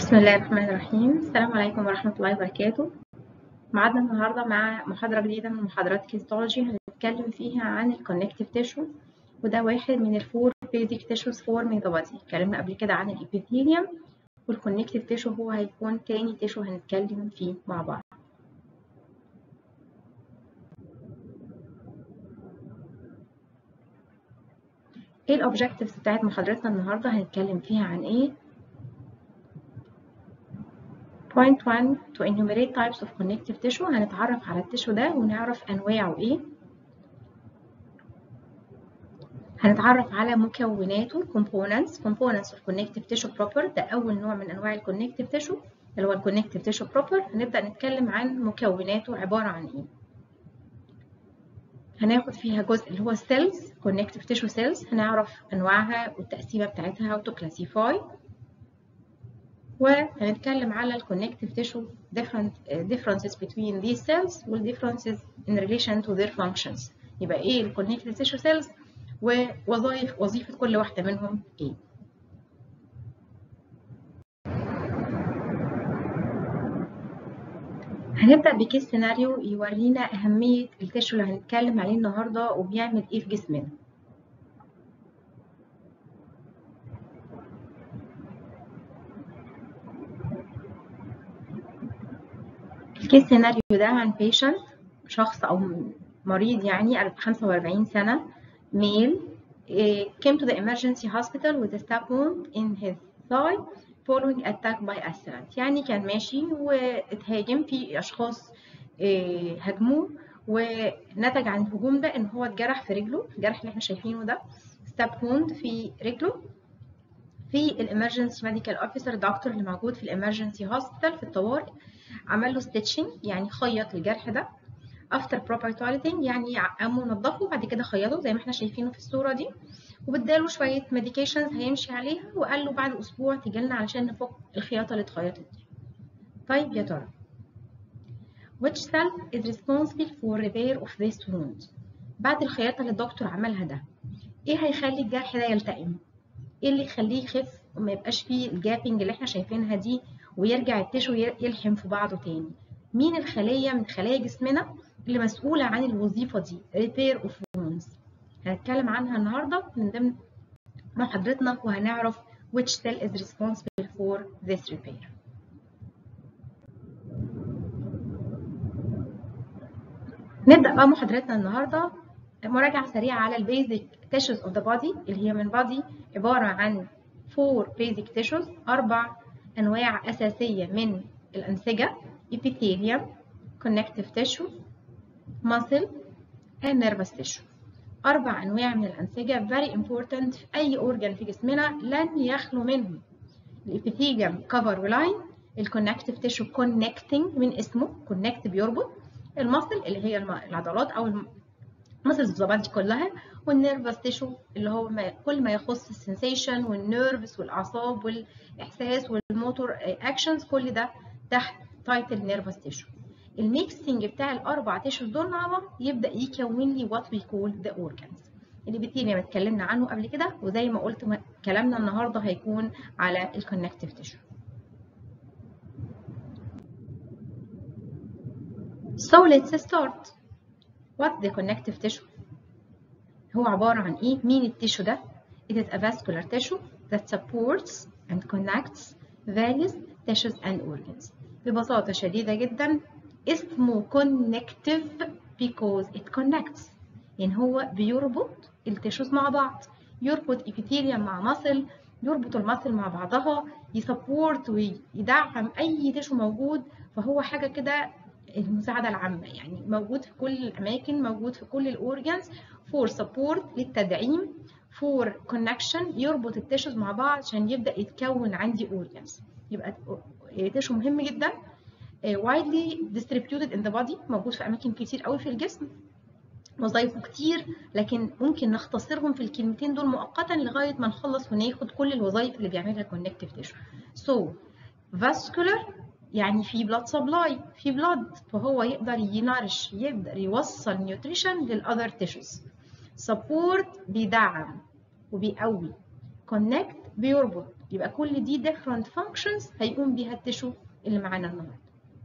بسم الله الرحمن الرحيم السلام عليكم ورحمة الله وبركاته معادنا النهاردة مع محاضرة جديدة من محاضرات كيستولوجي هنتكلم فيها عن الكونكتيف تيشو وده واحد من الفور بيزك تيشوز فورمينج ذا بادي اتكلمنا قبل كده عن الابيثيليوم والكونكتيف تيشو هو هيكون تاني تيشو هنتكلم فيه مع بعض ايه الاوبجكتيفز بتاعت محاضرتنا النهارده هنتكلم فيها عن ايه Point 1 to enumerate types of connective tissue هنتعرف على التيشو ده ونعرف أنواعه إيه هنتعرف على مكوناته components components of connective tissue proper ده أول نوع من أنواع الكونكتيف تيشو اللي هو الكونكتيف تيشو proper هنبدأ نتكلم عن مكوناته عبارة عن إيه هناخد فيها جزء اللي هو cells connective tissue cells هنعرف أنواعها والتقسيمة بتاعتها وتو classify وهنتكلم على ال connective tissue different uh, differences between these cells وال differences in relation to their functions يبقى ايه ال connective tissue cells ووظائف وظيفة كل واحدة منهم ايه هنبدأ بكيس سيناريو يورينا أهمية التيشو اللي هنتكلم عليه النهاردة وبيعمل ايه في جسمنا الكيس سيناريو ده عن patient شخص أو مريض يعني 45 سنة male came to the emergency hospital with a stab wound in his thigh following attack by assailant يعني كان ماشي واتهاجم في أشخاص هاجموه ونتج عن الهجوم ده إن هو اتجرح في رجله الجرح اللي احنا شايفينه ده stab wound في رجله في الامرجنسي ميديكال اوفيسر الدكتور اللي موجود في الامرجنسي هوسبيتال في الطوارئ عمل له ستيتشنج يعني خيط الجرح ده افتر بروبر تواليتنج يعني قاموا نضفوا بعد كده خيطوا زي ما احنا شايفينه في الصوره دي وبداله شويه ميديكيشنز هيمشي عليها وقال له بعد اسبوع تيجي لنا علشان نفك الخياطه اللي اتخيطت دي طيب يا ترى which cell is responsible for repair of this wound بعد الخياطه اللي الدكتور عملها ده ايه هيخلي الجرح ده يلتئم ايه اللي يخليه يخف وما يبقاش فيه الجابنج اللي احنا شايفينها دي ويرجع التشو يلحم في بعضه تاني مين الخلية من خلايا جسمنا اللي مسؤولة عن الوظيفة دي repair of wounds هنتكلم عنها النهاردة من ضمن محاضرتنا وهنعرف which cell is responsible for this repair نبدأ بقى محاضرتنا النهاردة مراجعة سريعة على البيزك tissues of the body اللي هي من body عبارة عن four basic tissues أربع أنواع أساسية من الأنسجة epithelium connective tissue muscle and nervous tissue أربع أنواع من الأنسجة very important في أي organ في جسمنا لن يخلو منهم الابيثيليوم cover ولاين الكونكتيف تيشو connecting من اسمه connect بيربط المصل اللي هي العضلات أو المسلز الزبادي دي كلها والنيرفس تيشو اللي هو ما كل ما يخص السنسيشن والنيرفز والاعصاب والاحساس والموتور اكشنز كل ده تحت تايتل نيرفس تيشو الميكسنج بتاع الاربع تيشوز دول مع بعض يبدا يكون لي وات وي كول ذا اورجانز الابيثيليوم اتكلمنا عنه قبل كده وزي ما قلت كلامنا النهارده هيكون على الكونكتيف تيشو So let's start. What the connective tissue? هو عبارة عن إيه؟ مين التيشو ده؟ It is a vascular tissue that supports and connects various tissues and organs. ببساطة شديدة جدا اسمه connective because it connects يعني هو بيربط التيشوز مع بعض يربط epithelium مع muscle يربط المصل مع بعضها يسبورت ويدعم أي تيشو موجود فهو حاجة كده المساعدة العامة يعني موجود في كل الأماكن موجود في كل الأورجانز فور سبورت للتدعيم فور كونكشن يربط التيشوز مع بعض عشان يبدأ يتكون عندي أورجانز يبقى تيشو مهم جدا widely distributed in the body موجود في أماكن كتير قوي في الجسم وظايفه كتير لكن ممكن نختصرهم في الكلمتين دول مؤقتا لغاية ما نخلص وناخد كل الوظائف اللي بيعملها الكونكتيف تيشو so vascular يعني في بلاد سبلاي في بلاد فهو يقدر ينارش يقدر يوصل نيوتريشن للاذر تيشوز سبورت بيدعم وبيقوي كونكت بيربط يبقى كل دي different functions هيقوم بيها التشو اللي معانا النهارده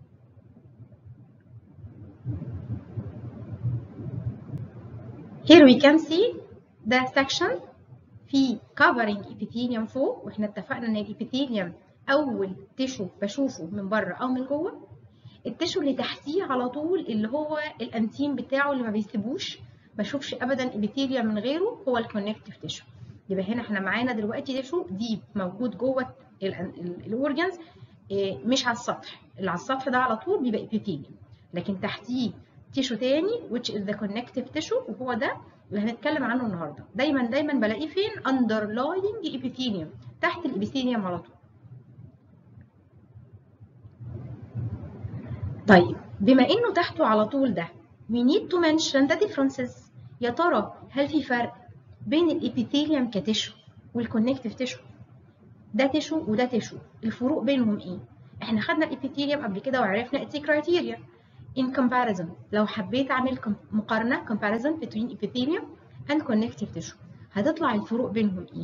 Here we can see the section في covering epithelium فوق واحنا اتفقنا ان الابيثيليوم اول تشو بشوفه من بره او من جوه التشو اللي تحتيه على طول اللي هو الانتيم بتاعه اللي ما بيسيبوش ما اشوفش ابدا ابيثيليوم من غيره هو الكونكتيف تشو يبقى هنا احنا معانا دلوقتي تشو دي موجود جوه الاورجنز مش على السطح اللي على السطح ده على طول بيبقى ابيثيليوم لكن تحتيه تيشو تاني which is the connective tissue وهو ده اللي هنتكلم عنه النهارده دايما دايما بلاقيه فين underlying epithelium تحت الابيثيليوم على طول طيب بما انه تحته على طول ده we need to mention the differences يا ترى هل في فرق بين الابيثيليوم كتشو والكونكتيف تشو ده تشو وده تشو الفروق بينهم ايه احنا خدنا الابيثيليوم قبل كده وعرفنا its criteria in comparison لو حبيت اعمل مقارنه comparison between epithelium and connective tissue هتطلع الفروق بينهم ايه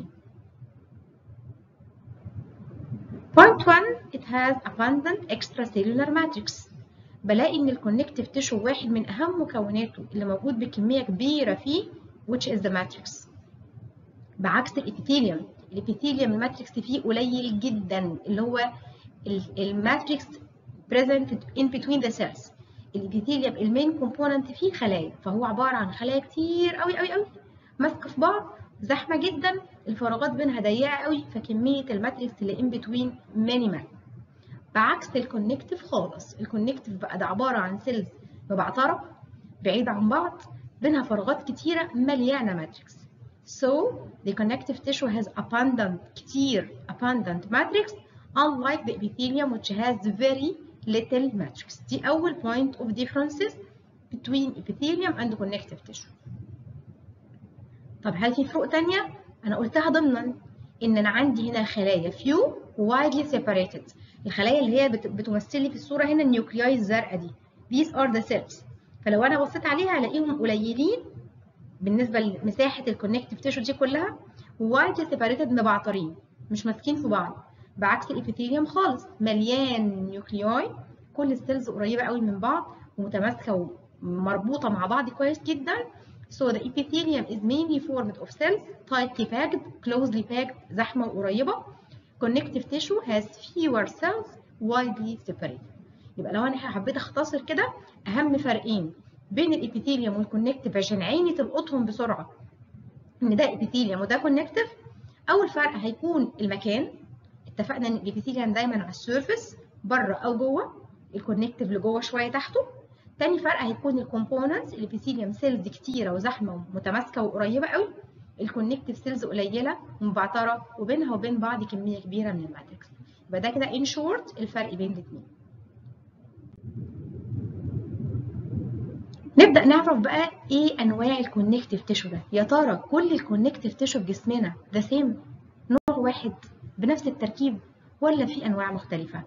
point 1 it has abundant extracellular matrix بلاقي ان الكونكتيف تيشو واحد من اهم مكوناته اللي موجود بكميه كبيره فيه which is the matrix بعكس الابيثيليوم الابيثيليوم الماتريكس فيه قليل جدا اللي هو الماتريكس present in between the cells الابيثيليوم المين كومبوننت فيه خلايا فهو عباره عن خلايا كتير قوي قوي قوي ماسكه في بعض زحمه جدا الفراغات بينها ضيقه قوي فكميه الماتريكس اللي ان بتوين مينيمال بعكس الكونكتيف خالص الكونكتيف بقى ده عباره عن سيلز مبعتره بعيد عن بعض بينها فراغات كتيره مليانه ماتريكس so the connective tissue has abundant كتير abundant matrix unlike the epithelium which has very little matrix دي أول point of differences between epithelium and connective tissue طب هل في فروق تانية؟ أنا قلتها ضمنا إن أنا عندي هنا خلايا few widely separated الخلايا اللي هي بتمثل لي في الصورة هنا النيوكلياي الزرقاء دي these are the cells فلو أنا بصيت عليها هلاقيهم قليلين بالنسبة لمساحة الكونكتيف تيشو دي كلها widely separated مبعترين مش ماسكين في بعض بعكس الابيثيليوم خالص مليان نيوكلياي كل السيلز قريبه قوي من بعض ومتماسكه ومربوطه مع بعض كويس جدا so the epithelium is mainly formed of cells tightly packed closely packed زحمه وقريبه connective tissue has fewer cells widely separated يبقى لو انا حبيت اختصر كده اهم فرقين بين الابيثيليوم والكونكتيف عشان عيني تلقطهم بسرعه ان ده ابيثيليوم وده كونكتيف اول فرق هيكون المكان اتفقنا ان الابيثيليوم دايما على السيرفيس بره او جوه الكونكتيف لجوه شويه تحته تاني فرق هيكون الكومبوننتس الابيثيليوم سيلز كتيره وزحمه ومتماسكه وقريبه قوي الكونكتيف سيلز قليله ومبعتره وبينها وبين بعض كميه كبيره من الماتريكس يبقى ده كده ان شورت الفرق بين الاثنين نبدا نعرف بقى ايه انواع الكونكتيف تيشو ده يا ترى كل الكونكتيف تيشو في جسمنا ذا سيم نوع واحد بنفس التركيب ولا في انواع مختلفه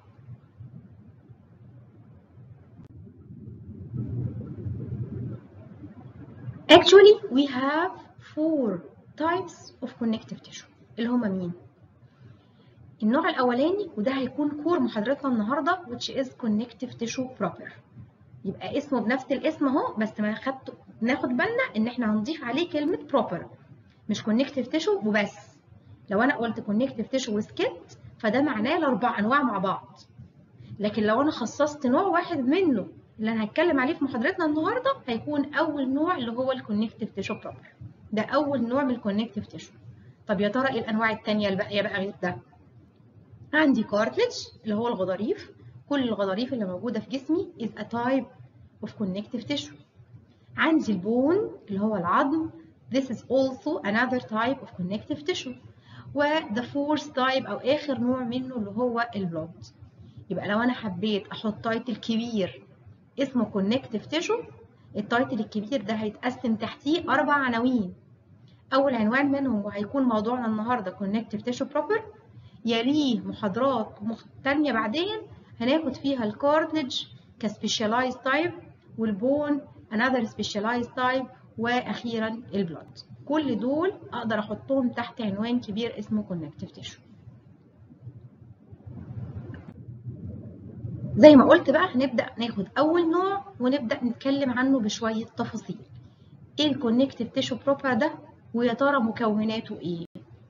Actually, we have four types of connective tissue اللي هما مين؟ النوع الأولاني وده هيكون كور محاضرتنا النهاردة which is connective tissue proper يبقى اسمه بنفس الاسم اهو بس ما خدت ناخد بالنا ان احنا هنضيف عليه كلمة proper مش connective tissue وبس لو انا قلت connective tissue وسكت فده معناه الاربع انواع مع بعض لكن لو انا خصصت نوع واحد منه اللي انا هتكلم عليه في محاضرتنا النهارده هيكون اول نوع اللي هو الكونكتيف تيشو بروبر ده اول نوع من الكونكتيف تيشو طب يا ترى ايه الانواع الثانيه الباقيه بقى غير ده عندي كارتلج اللي هو الغضاريف كل الغضاريف اللي موجوده في جسمي is a type of connective tissue عندي البون اللي هو العظم this is also another type of connective tissue و the fourth type او اخر نوع منه اللي هو البلود يبقى لو انا حبيت احط تايتل كبير اسمه كونكتيف تيشو التايتل الكبير ده هيتقسم تحتيه اربع عناوين اول عنوان منهم وهيكون موضوعنا النهارده كونكتيف تيشو بروبر يليه محاضرات تانية بعدين هناخد فيها الكارتلج كسبيشالايز تايب والبون another specialized type واخيرا البلود كل دول اقدر احطهم تحت عنوان كبير اسمه كونكتيف تيشو زي ما قلت بقى هنبدأ ناخد أول نوع ونبدأ نتكلم عنه بشوية تفاصيل ايه الكونكتيف تيشو بروبر ده ويا ترى مكوناته ايه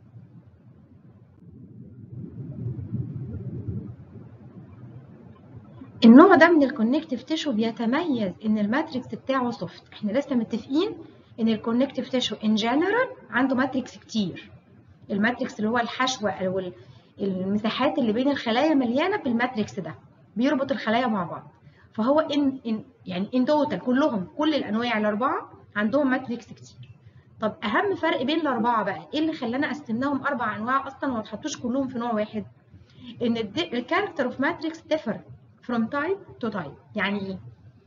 النوع ده من الكونكتيف تيشو بيتميز ان الماتريكس بتاعه سوفت احنا لسه متفقين ان الكونكتيف تيشو ان جنرال عنده ماتريكس كتير الماتريكس اللي هو الحشوه او المساحات اللي بين الخلايا مليانه بالماتريكس ده بيربط الخلايا مع بعض فهو ان, إن يعني ان توتال كلهم كل الانواع الاربعه عندهم ماتريكس كتير طب اهم فرق بين الاربعه بقى ايه اللي خلانا قسمناهم اربع انواع اصلا وما تحطوش كلهم في نوع واحد ان الكاركتر اوف ماتريكس differ from type to type يعني ايه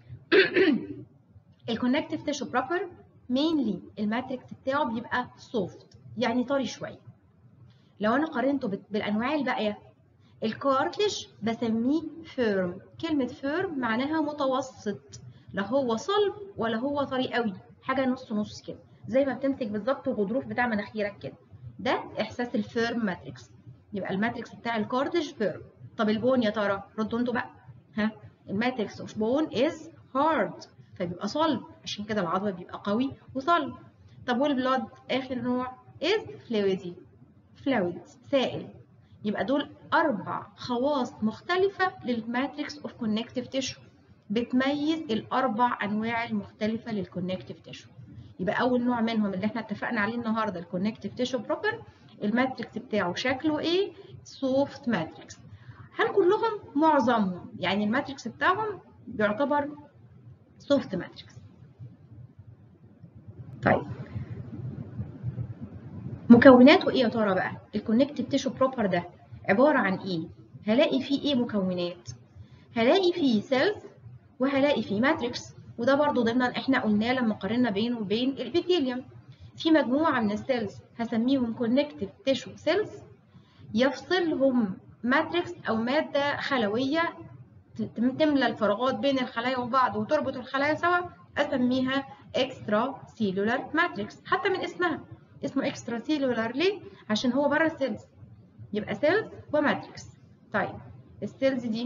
الكونكتيف تيشو بروبر mainly الماتريكس بتاعه بيبقى soft يعني طري شويه لو انا قارنته بالانواع الباقيه الكارتلج بسميه فيرم كلمه فيرم معناها متوسط لا هو صلب ولا هو طري قوي حاجه نص نص كده زي ما بتمسك بالظبط الغضروف بتاع مناخيرك كده ده احساس الفيرم ماتريكس يبقى الماتريكس بتاع الكارتلج فيرم طب البون يا ترى ردوا انتوا بقى ها الماتريكس اوف بون از هارد فبيبقى صلب عشان كده العظم بيبقى قوي وصلب طب والبلاد اخر نوع از فلويدي فلويد سائل يبقى دول اربع خواص مختلفه للماتريكس اوف كونكتيف تيشو بتميز الاربع انواع المختلفه للكونكتيف تيشو يبقى اول نوع منهم اللي احنا اتفقنا عليه النهارده الكونكتيف تيشو بروبر الماتريكس بتاعه شكله ايه سوفت ماتريكس هل كلهم معظمهم يعني الماتريكس بتاعهم بيعتبر سوفت ماتريكس طيب مكوناته ايه يا ترى بقى الكونكتيف تيشو بروبر ده عباره عن ايه هلاقي فيه ايه مكونات هلاقي فيه سيلز وهلاقي فيه ماتريكس وده برضو ضمن احنا قلناه لما قارنا بينه وبين الابيثيليوم في مجموعه من السيلز هسميهم كونكتيف تيشو سيلز يفصلهم ماتريكس او ماده خلويه تملى الفراغات بين الخلايا وبعض وتربط الخلايا سوا اسميها اكسترا سيلولار ماتريكس حتى من اسمها اسمه اكسترا سيلولار ليه عشان هو بره السيلز يبقى سيلز وماتريكس طيب السيلز دي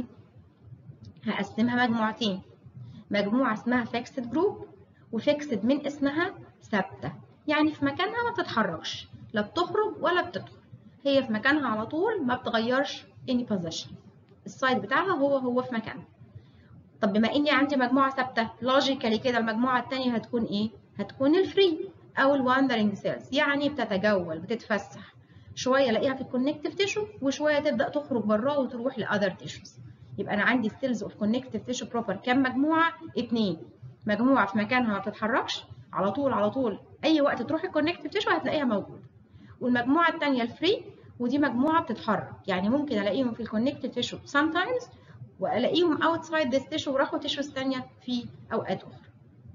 هقسمها مجموعتين مجموعه اسمها فيكسد جروب وفيكسد من اسمها ثابته يعني في مكانها ما بتتحركش لا بتخرج ولا بتدخل هي في مكانها على طول ما بتغيرش any position السايد بتاعها هو هو في مكانها طب بما اني عندي مجموعه ثابته لوجيكالي كده المجموعه الثانيه هتكون ايه هتكون الفري او الواندرنج سيلز يعني بتتجول بتتفسح شويه الاقيها في الكونكتيف تيشو وشويه تبدا تخرج براه وتروح لاذر تيشوز يبقى انا عندي السيلز اوف كونكتيف تيشو بروبر كام مجموعه اتنين مجموعه في مكانها ما بتتحركش على طول على طول اي وقت تروح الكونكتيف تيشو هتلاقيها موجوده والمجموعه الثانيه الفري ودي مجموعه بتتحرك يعني ممكن الاقيهم في الكونكتيف تيشو sometimes والاقيهم outside this tissue وراحوا تيشوز ثانيه في اوقات اخرى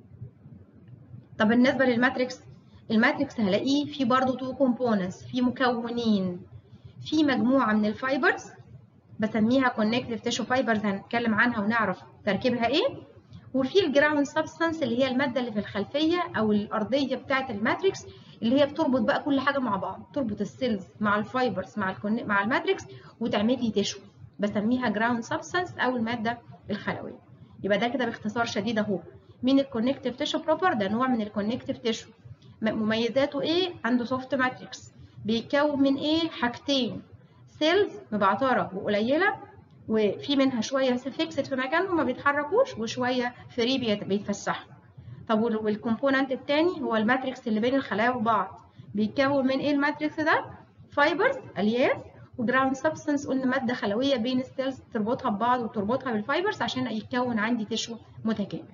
طب بالنسبه للماتريكس الماتريكس هلاقيه في برضه تو كومبوننتس في مكونين في مجموعه من الفايبرز بسميها كونكتيف تيشو فايبرز هنتكلم عنها ونعرف تركيبها ايه وفي الجراوند سبستانس اللي هي الماده اللي في الخلفيه او الارضيه بتاعه الماتريكس اللي هي بتربط بقى كل حاجه مع بعض تربط السيلز مع الفايبرز مع الكون... مع الماتريكس وتعمل لي تيشو بسميها جراوند سبستانس او الماده الخلويه يبقى ده كده باختصار شديد اهو مين الكونكتيف تيشو بروبر ده نوع من الكونكتيف تيشو مميزاته ايه عنده سوفت ماتريكس بيتكون من ايه حاجتين سيلز مبعتره وقليله وفي منها شويه فيكسد في مكانهم ما بيتحركوش وشويه فري بيتفسحوا طب والكومبوننت الثاني هو الماتريكس اللي بين الخلايا وبعض بيتكون من ايه الماتريكس ده فايبرز الياف وجراوند سبستانس قلنا ماده خلويه بين السيلز تربطها ببعض وتربطها بالفايبرز عشان يتكون عندي تشو متكامل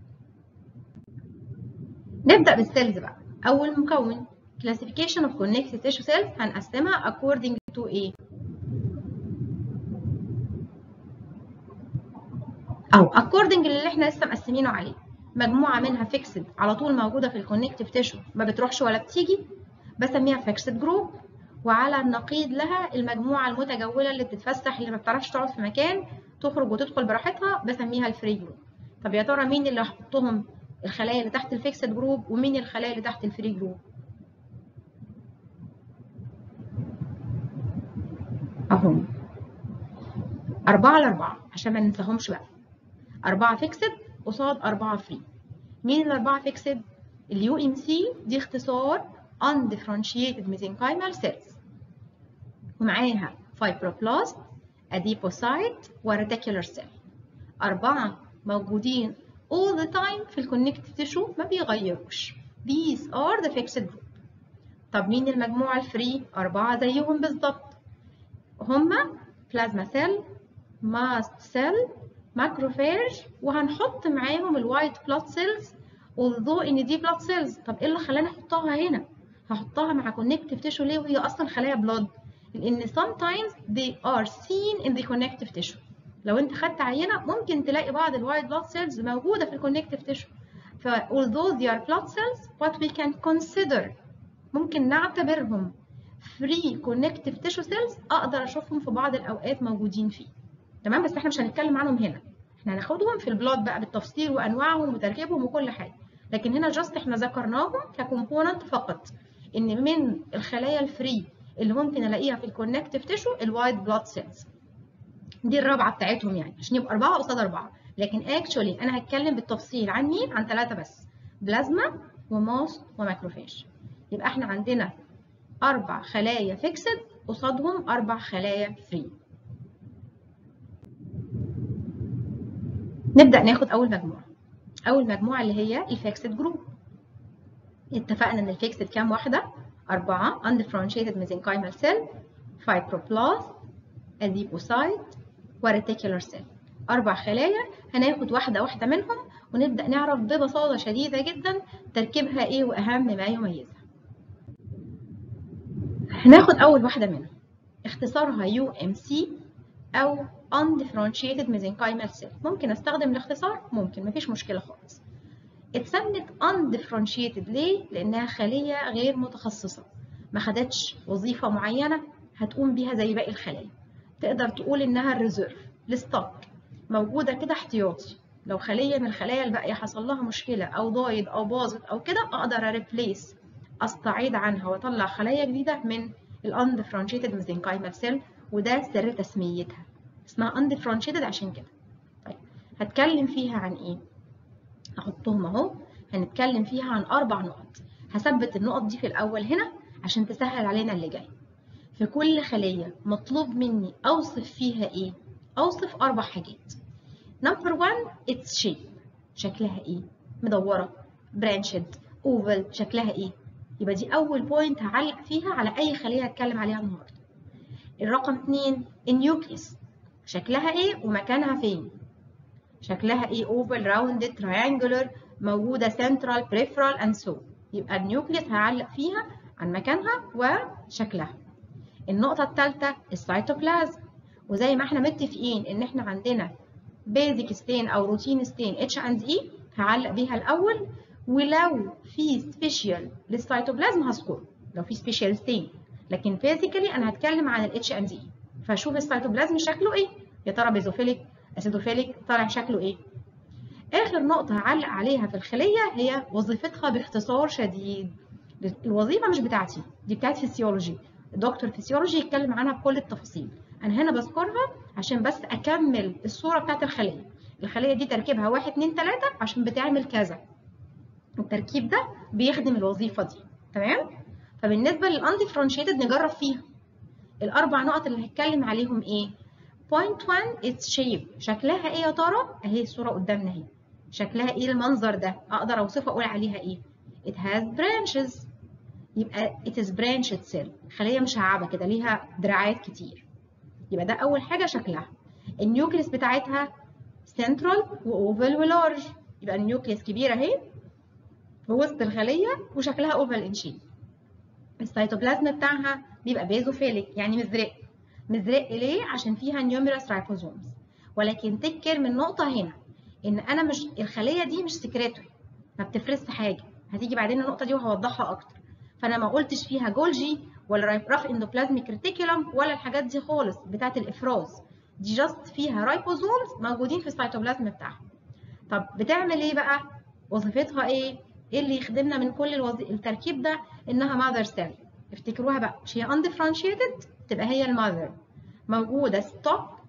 نبدا بالسيلز بقى اول مكون classification of connective tissue cells هنقسمها according to ايه او according اللي احنا لسه مقسمينه عليه مجموعه منها فيكسد على طول موجوده في الكونكتيف تيشو ما بتروحش ولا بتيجي بسميها فيكسد جروب وعلى النقيض لها المجموعه المتجوله اللي بتتفسح اللي ما بتعرفش تقعد في مكان تخرج وتدخل براحتها بسميها الفري جروب طب يا ترى مين اللي هحطهم الخلايا اللي تحت الفيكسد جروب ومين الخلايا اللي تحت الفري جروب اهم 4 على 4 عشان ما ننساهمش بقى 4 فيكسد قصاد 4 فري مين الأربعة فيكسد؟ اليو ام سي دي اختصار undifferentiated mesenchymal cells ومعاها fibroblast adipocyte ورeticular cell أربعة موجودين all the time في الكونكتيف تيشو ما بيغيروش these are the fixed group طب مين المجموعة الفري؟ أربعة زيهم بالظبط هما بلازما سيل ماست سيل ماكروفاج وهنحط معاهم الوايت بلاد سيلز although ان دي بلاد سيلز طب ايه اللي خلاني احطها هنا هحطها مع كونكتيف تيشو ليه وهي اصلا خلايا بلاد لان sometimes they are seen in the connective tissue لو انت خدت عينه ممكن تلاقي بعض الوايت بلاد سيلز موجوده في الكونكتيف تيشو ف although they are blood cells but we can consider ممكن نعتبرهم free connective tissue cells اقدر اشوفهم في بعض الاوقات موجودين فيه تمام بس احنا مش هنتكلم عنهم هنا احنا هناخدهم في البلاد بقى بالتفصيل وانواعهم وتركيبهم وكل حاجه لكن هنا جاست احنا ذكرناهم ككومبوننت فقط ان من الخلايا الفري اللي ممكن الاقيها في الكونكتيف تيشو الوايت بلاد سيلز دي الرابعه بتاعتهم يعني عشان يبقى اربعه قصاد اربعه لكن اكشولي انا هتكلم بالتفصيل عن مين عن ثلاثه بس بلازما وماست وماكروفاج يبقى احنا عندنا اربع خلايا فيكسد قصادهم اربع خلايا فري نبدا ناخد اول مجموعه اول مجموعه اللي هي الفيكسد جروب اتفقنا ان الفيكسد كام واحده اربعه undifferentiated mesenchymal cell fibroblast adipocyte وريتيكولار سيل اربع خلايا هناخد واحده واحده منهم ونبدا نعرف ببساطه شديده جدا تركيبها ايه واهم ما يميزها هناخد اول واحده منهم اختصارها يو ام سي او undifferentiated mesenchymal cell ممكن استخدم الاختصار ممكن مفيش مشكله خالص اتسمت undifferentiated ليه لانها خليه غير متخصصه ما خدتش وظيفه معينه هتقوم بيها زي باقي الخلايا تقدر تقول انها الريزيرف الستوك موجوده كده احتياطي لو خليه من الخلايا الباقيه حصل لها مشكله او ضايد او باظت او كده اقدر اريبليس استعيد عنها واطلع خلايا جديده من الاندفرنشيتد ميزنكايمال سيل وده سر تسميتها اسمها undifferentiated عشان كده طيب هتكلم فيها عن ايه احطهم اهو هنتكلم فيها عن اربع نقط هثبت النقط دي في الاول هنا عشان تسهل علينا اللي جاي في كل خلية مطلوب مني أوصف فيها إيه؟ أوصف أربع حاجات. نمبر 1 its shape شكلها إيه؟ مدورة، برانشد، أوفل شكلها إيه؟ يبقى دي أول بوينت هعلق فيها على أي خلية هتكلم عليها النهاردة. الرقم 2 النيوكليس شكلها إيه ومكانها فين؟ شكلها إيه؟ أوفل، راوندد، تراينجولر، موجودة سنترال، بريفرال أند سو. يبقى النيوكليس هعلق فيها عن مكانها وشكلها. النقطة الثالثة السيتوبلازم وزي ما احنا متفقين ان احنا عندنا بيزك ستين او روتين ستين اتش اند اي هعلق بيها الاول ولو في سبيشال للسيتوبلازم هذكره لو في سبيشال ستين لكن فيزيكالي انا هتكلم عن الاتش اند اي فاشوف السيتوبلازم شكله ايه يا ترى بيزوفيليك اسيدوفيليك طالع شكله ايه اخر نقطة هعلق عليها في الخلية هي وظيفتها باختصار شديد الوظيفة مش بتاعتي دي بتاعت فيسيولوجي دكتور فيسيولوجي يتكلم عنها بكل التفاصيل انا هنا بذكرها عشان بس اكمل الصوره بتاعت الخليه الخليه دي تركيبها واحد اتنين تلاته عشان بتعمل كذا التركيب ده بيخدم الوظيفه دي تمام فبالنسبه للاندفرنشيتد نجرب فيها الاربع نقط اللي هتكلم عليهم ايه بوينت 1 اتس شيب شكلها ايه يا ترى اهي الصوره قدامنا اهي شكلها ايه المنظر ده اقدر اوصفها اقول عليها ايه it has branches يبقى it is branched cell خلية مشعبة كده ليها دراعات كتير يبقى ده أول حاجة شكلها النيوكليس بتاعتها central وأوفل ولارج يبقى النيوكليس كبيرة أهي في وسط الخلية وشكلها أوفل إن شيب السيتوبلازم بتاعها بيبقى بيزوفيليك يعني مزرق مزرق ليه؟ عشان فيها نيوميرس رايبوزومز ولكن تذكر من نقطة هنا إن أنا مش الخلية دي مش سكريتوري ما بتفرزش حاجة هتيجي بعدين النقطة دي وهوضحها أكتر فانا ما قلتش فيها جولجي ولا راف اندوبلازميك ريتيكولم ولا الحاجات دي خالص بتاعه الافراز دي جاست فيها رايبوزومز موجودين في السيتوبلازم بتاعها طب بتعمل ايه بقى وظيفتها ايه ايه اللي يخدمنا من كل الوظ... التركيب ده انها ماذر سيل افتكروها بقى مش هي اندفرنشيتد تبقى هي الماذر موجوده ستوك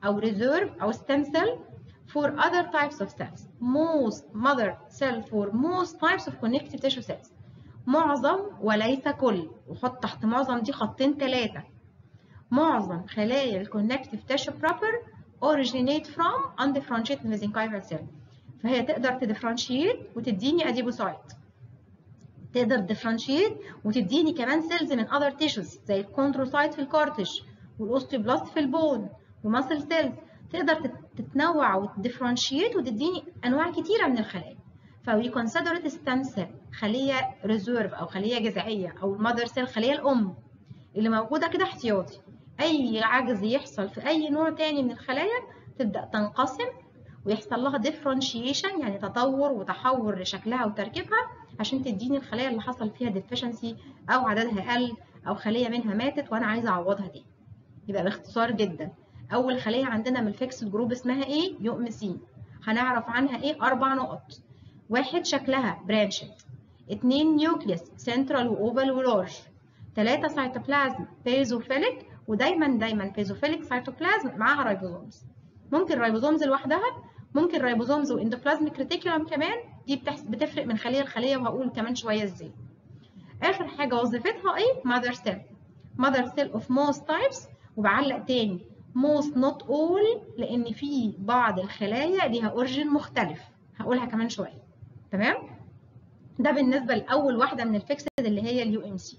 او reserve او stem cell for other types of cells most mother cell for most types of connective tissue cells معظم وليس كل وحط تحت معظم دي خطين ثلاثة معظم خلايا الكونكتيف تيشو proper originate from undifferentiated mesenchymal cell فهي تقدر تديفرنشيت وتديني اديبوسايت تقدر تديفرنشيت وتديني كمان سيلز من other tissues زي الكوندروسايت في الكارتج والاوستيوبلاست في البون وماسل سيلز تقدر تتنوع وتديفرنشيت وتديني انواع كتيره من الخلايا فوي كونسيدر ستام سيل خليه ريزيرف او خليه جذعيه او المذر سيل خليه الام اللي موجوده كده احتياطي اي عجز يحصل في اي نوع تاني من الخلايا تبدا تنقسم ويحصل لها ديفرنشيشن يعني تطور وتحور لشكلها وتركيبها عشان تديني الخلايا اللي حصل فيها ديفيشنسي او عددها قل او خليه منها ماتت وانا عايزه اعوضها تاني يبقى باختصار جدا اول خليه عندنا من الفيكس جروب اسمها ايه يؤمسين هنعرف عنها ايه اربع نقط واحد شكلها برانشد اتنين نيوكليوس سنترال واوفال ولارج تلاتة سيتوبلازم بيزوفيليك ودايما دايما بيزوفيليك سيتوبلازم معاها رايبوزومز ممكن رايبوزومز لوحدها ممكن رايبوزومز واندوبلازميك ريتيكولم كمان دي بتفرق من خليه لخليه وهقول كمان شويه ازاي اخر حاجه وظيفتها ايه ماذر سيل ماذر سيل اوف موست تايبس وبعلق تاني most not all لان في بعض الخلايا ليها اوريجين مختلف هقولها كمان شويه تمام ده بالنسبه لاول واحده من الفيكسد اللي هي اليو ام سي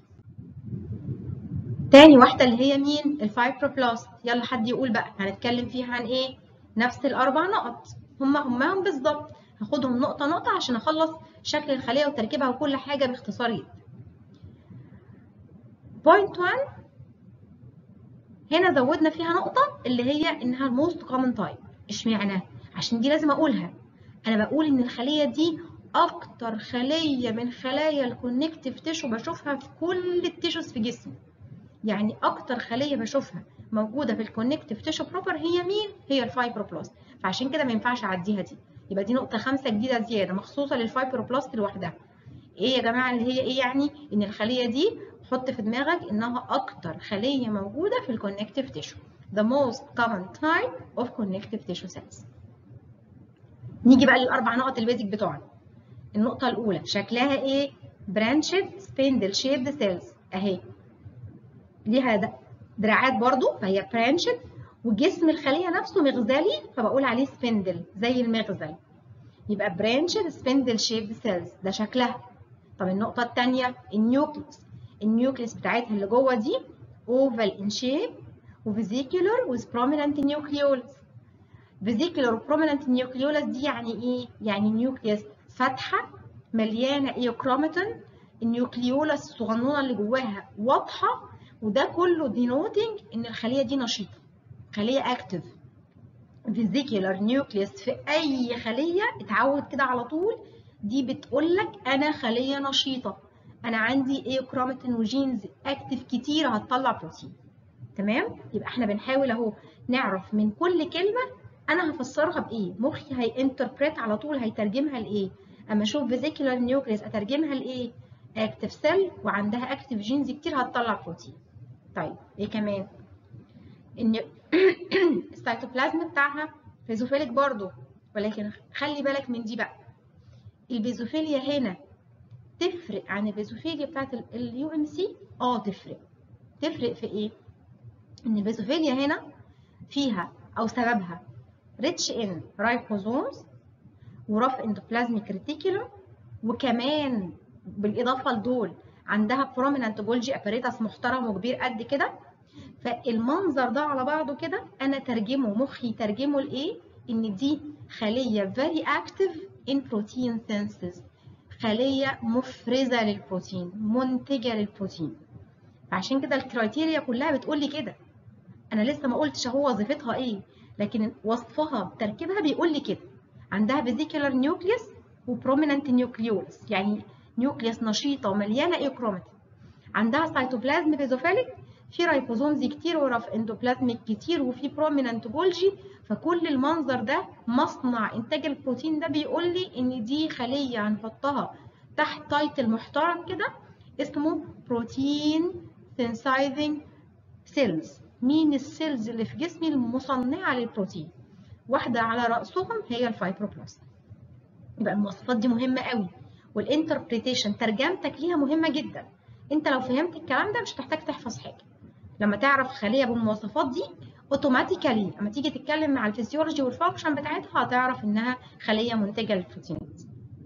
تاني واحده اللي هي مين الفايبروبلاست يلا حد يقول بقى هنتكلم فيها عن ايه نفس الاربع نقط هما هما بالظبط هاخدهم نقطه نقطه عشان اخلص شكل الخليه وتركيبها وكل حاجه باختصار جدا بوينت 1 هنا زودنا فيها نقطة اللي هي إنها الموست كومن تايب اشمعنى؟ عشان دي لازم أقولها أنا بقول إن الخلية دي أكتر خلية من خلايا الكونكتيف تيشو بشوفها في كل التيشوز في جسمي يعني أكتر خلية بشوفها موجودة في الكونكتيف تيشو بروبر هي مين؟ هي الفايبروبلاست فعشان كده ما ينفعش أعديها دي يبقى دي نقطة خمسة جديدة زيادة مخصوصة للفايبروبلاست لوحدها إيه يا جماعة اللي هي إيه يعني؟ إن الخلية دي حط في دماغك انها اكتر خليه موجوده في الكونكتيف تيشو the most common type of connective tissue cells نيجي بقى للاربع نقط البيزك بتوعنا النقطه الاولى شكلها ايه branched spindle shaped cells اهي ليها دراعات برضو فهي branched وجسم الخليه نفسه مغزلي فبقول عليه spindle زي المغزل يبقى branched spindle shaped cells ده شكلها طب النقطه الثانيه النيوكليوس النيوكليس بتاعتها اللي جوه دي اوفال ان شيب وفيزيكولار with prominent nucleolus فيزيكولار وبروميننت نيوكليولس دي يعني ايه؟ يعني نيوكليوس فاتحه مليانه ايوكروماتين النيوكليولس الصغنونه اللي جواها واضحه وده كله دينوتنج ان الخليه دي نشيطه خليه اكتف فيزيكولار نيوكليوس في اي خليه اتعود كده على طول دي بتقول لك انا خليه نشيطه انا عندي ايه كروماتين وجينز اكتف كتير هتطلع بروتين تمام يبقى احنا بنحاول اهو نعرف من كل كلمه انا هفسرها بايه مخي هينتربريت على طول هيترجمها لايه اما اشوف فيزيكولار نيوكليس اترجمها لايه اكتف سيل وعندها اكتف جينز كتير هتطلع بروتين طيب ايه كمان ان السيتوبلازم بتاعها بيزوفيليك برضو ولكن خلي بالك من دي بقى البيزوفيليا هنا تفرق عن البيزوفيليا بتاعت اليو ام سي اه تفرق تفرق في ايه ان البيزوفيليا هنا فيها او سببها ريتش ان رايبوزومز ورف اندوبلازميك ريتيكولوم وكمان بالاضافه لدول عندها بروميننت جولجي اباريتاس محترم وكبير قد كده فالمنظر ده على بعضه كده انا ترجمه مخي ترجمه لايه ان دي خليه very active in protein synthesis خليه مفرزه للبروتين منتجه للبروتين فعشان كده الكرايتيريا كلها بتقول لي كده انا لسه ما قلتش هو وظيفتها ايه لكن وصفها بتركيبها بيقول لي كده عندها فيزيكولار نيوكليوس وبروميننت نيوكليولس يعني نيوكليوس نشيطه ومليانه ايوكروماتين عندها سيتوبلازم بيزوفيليك في رايبوزومز كتير ورف اندوبلازميك كتير وفي بروميننت جولجي فكل المنظر ده مصنع انتاج البروتين ده بيقول لي ان دي خليه هنحطها تحت تايتل محترم كده اسمه بروتين سينسايزنج سيلز مين السيلز اللي في جسمي المصنعه للبروتين واحده على راسهم هي الفايبروبلاست يبقى المواصفات دي مهمه قوي والانتربريتيشن ترجمتك ليها مهمه جدا انت لو فهمت الكلام ده مش هتحتاج تحفظ حاجه لما تعرف خليه بالمواصفات دي اوتوماتيكالي لما تيجي تتكلم مع الفسيولوجي والفانكشن بتاعتها هتعرف انها خليه منتجه للبروتينات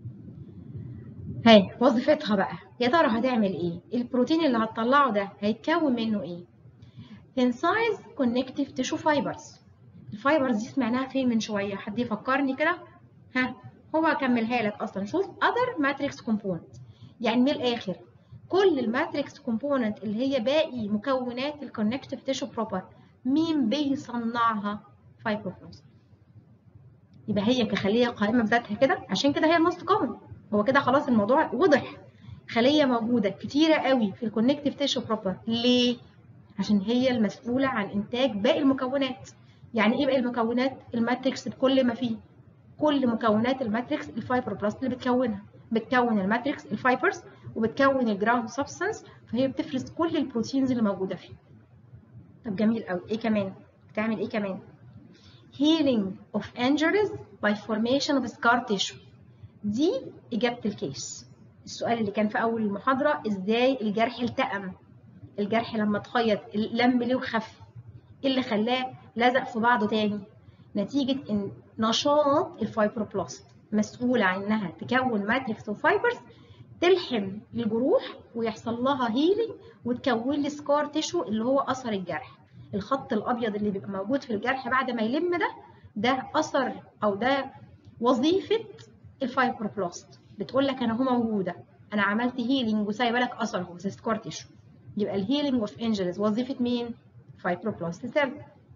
هاي وظيفتها بقى يا ترى هتعمل ايه البروتين اللي هتطلعه ده هيتكون منه ايه synthesize connective tissue fibers الفايبرز دي سمعناها فين من شويه حد يفكرني كده ها هو هكملها لك اصلا شوف other matrix component يعني من الاخر كل الماتريكس كومبوننت اللي هي باقي مكونات الكونكتيف تيشو بروبر مين بيصنعها فايبروبلاست يبقى هي كخليه قائمه بذاتها كده عشان كده هي الموست كومن هو كده خلاص الموضوع وضح خليه موجوده كتيره قوي في الكونكتيف تيشو بروبر ليه عشان هي المسؤوله عن انتاج باقي المكونات يعني ايه باقي المكونات الماتريكس بكل ما فيه كل مكونات الماتريكس الفايبروبلاست اللي بتكونها بتكون الماتريكس الفايبرز وبتكون الجراوند سبستانس فهي بتفرز كل البروتينز اللي موجوده فيه طب جميل قوي ايه كمان بتعمل ايه كمان healing of injuries by formation of scar tissue دي اجابه الكيس السؤال اللي كان في اول المحاضره ازاي الجرح التئم الجرح لما اتخيط لم ليه وخف ايه اللي خلاه لزق في بعضه تاني نتيجه ان نشاط الفايبروبلاست مسؤوله عن انها تكون ماتريكس وفايبرز تلحم الجروح ويحصل لها هيلينج وتكون لي سكار تيشو اللي هو اثر الجرح الخط الابيض اللي بيبقى موجود في الجرح بعد ما يلم ده ده اثر او ده وظيفه الفايبروبلاست بتقول لك انا هو موجوده انا عملت هيلينج وسايبه لك اثر هو زي سكار تيشو يبقى الهيلينج اوف انجلز وظيفه مين فايبروبلاست سيل